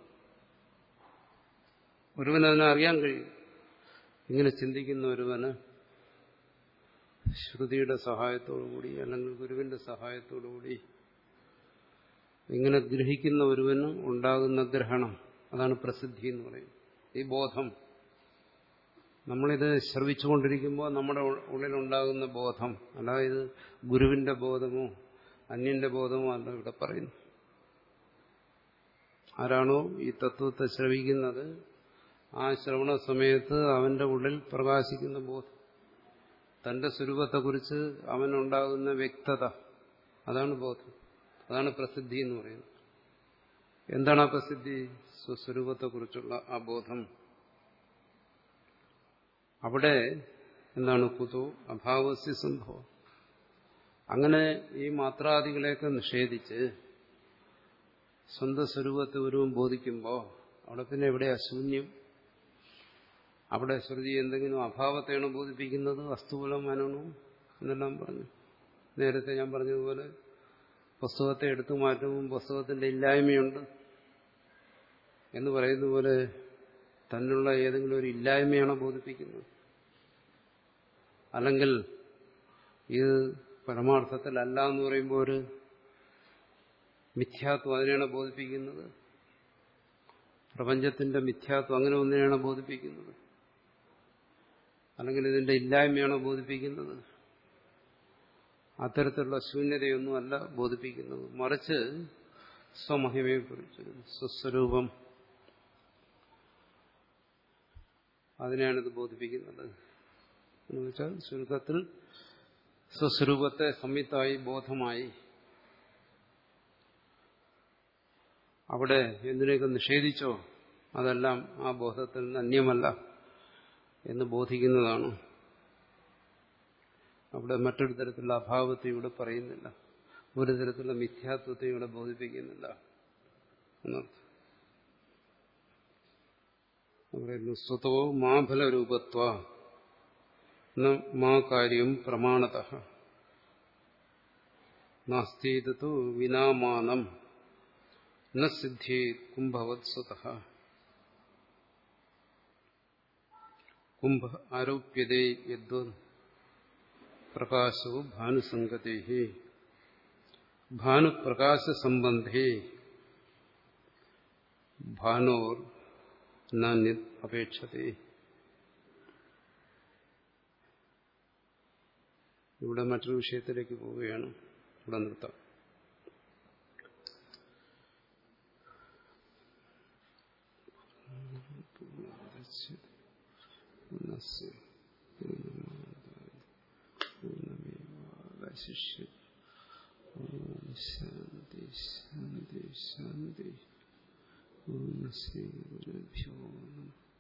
Speaker 1: ഒരുവന് അതിനെ അറിയാൻ കഴിയും ഇങ്ങനെ ചിന്തിക്കുന്ന ഒരുവന് ശ്രുതിയുടെ സഹായത്തോടുകൂടി അല്ലെങ്കിൽ ഗുരുവിന്റെ സഹായത്തോടുകൂടി ഇങ്ങനെ ഗ്രഹിക്കുന്ന ഒരുവന് ഉണ്ടാകുന്ന ഗ്രഹണം അതാണ് പ്രസിദ്ധി എന്ന് പറയുന്നത് ഈ ബോധം നമ്മളിത് ശ്രവിച്ചുകൊണ്ടിരിക്കുമ്പോൾ നമ്മുടെ ഉള്ളിലുണ്ടാകുന്ന ബോധം അല്ലാതെ ഇത് ഗുരുവിന്റെ ബോധമോ അന്യന്റെ ബോധമോ അല്ല ഇവിടെ പറയുന്നു ആരാണോ ഈ തത്വത്തെ ശ്രവിക്കുന്നത് ആ ശ്രവണ സമയത്ത് അവന്റെ ഉള്ളിൽ പ്രകാശിക്കുന്ന ബോധം തന്റെ സ്വരൂപത്തെക്കുറിച്ച് അവനുണ്ടാകുന്ന വ്യക്തത അതാണ് ബോധം അതാണ് പ്രസിദ്ധി എന്ന് പറയുന്നത് എന്താണ് ആ പ്രസിദ്ധി സ്വസ്വരൂപത്തെക്കുറിച്ചുള്ള ആ ബോധം അവിടെ എന്താണ് കുതു അഭാവസ്യ സംഭവം അങ്ങനെ ഈ മാത്രാദികളെയൊക്കെ നിഷേധിച്ച് സ്വന്തം സ്വരൂപത്തെ ഒരുവും ബോധിക്കുമ്പോൾ അവിടെ പിന്നെ എവിടെ അശൂന്യം അവിടെ ശ്രുതി എന്തെങ്കിലും അഭാവത്തെയാണ് ബോധിപ്പിക്കുന്നത് വസ്തുകുലമാനാണോ എന്നെല്ലാം പറഞ്ഞു നേരത്തെ ഞാൻ പറഞ്ഞതുപോലെ പുസ്തകത്തെ എടുത്തു മാറ്റുമ്പോൾ പുസ്തകത്തിന്റെ ഇല്ലായ്മയുണ്ട് എന്ന് പറയുന്ന പോലെ തന്നുള്ള ഏതെങ്കിലും ഒരു ഇല്ലായ്മയാണോ ബോധിപ്പിക്കുന്നത് അല്ലെങ്കിൽ ഇത് പരമാർത്ഥത്തിലല്ല എന്ന് പറയുമ്പോൾ ഒരു മിഥ്യാത്വം അതിനെയാണ് ബോധിപ്പിക്കുന്നത് പ്രപഞ്ചത്തിന്റെ മിഥ്യാത്വം അങ്ങനെ ഒന്നിനെയാണ് ബോധിപ്പിക്കുന്നത് അല്ലെങ്കിൽ ഇതിന്റെ ഇല്ലായ്മയാണോ ബോധിപ്പിക്കുന്നത് അത്തരത്തിലുള്ള ശൂന്യതയൊന്നുമല്ല ബോധിപ്പിക്കുന്നത് മറിച്ച് സ്വമഹിമയെക്കുറിച്ച് സ്വസ്വരൂപം അതിനെയാണിത് ബോധിപ്പിക്കുന്നത് എന്ന് വെച്ചാൽ ചുരുക്കത്തിൽ സ്വസ്വരൂപത്തെ സംയുക്തമായി ബോധമായി അവിടെ എന്തിനെയൊക്കെ നിഷേധിച്ചോ അതെല്ലാം ആ ബോധത്തിൽ നിന്ന് അന്യമല്ല എന്ന് ബോധിക്കുന്നതാണ് അവിടെ മറ്റൊരു തരത്തിലുള്ള അഭാവത്തെ ഇവിടെ പറയുന്നില്ല ഒരു തരത്തിലുള്ള മിഥ്യാത്വത്തെ ഇവിടെ ബോധിപ്പിക്കുന്നില്ല എന്നർത്ഥം പറയുന്നു സ്വതോ മാഫലരൂപത്വ മാ കാര്യം പ്രമാണത നാസ്തീതു വിനാമാനം ന സിദ്ധി കുംഭവത് സ്വത കുംഭ ആരോപ്യതേ യദ്വത് പ്രകാശോ ഭാനുസംഗതി ഭാനുപ്രകാശസംബന്ധേ ഭാനോർ നാന്യത് അപേക്ഷതേ ഇവിടെ മറ്റൊരു വിഷയത്തിലേക്ക് പോവുകയാണ് ഇവിടെ നിർത്താം ശിഷ്യ ശാന്തി ശാന്തി ശാന്തി ഓം ശ്രീ ഗുരുഭ്യോ നമ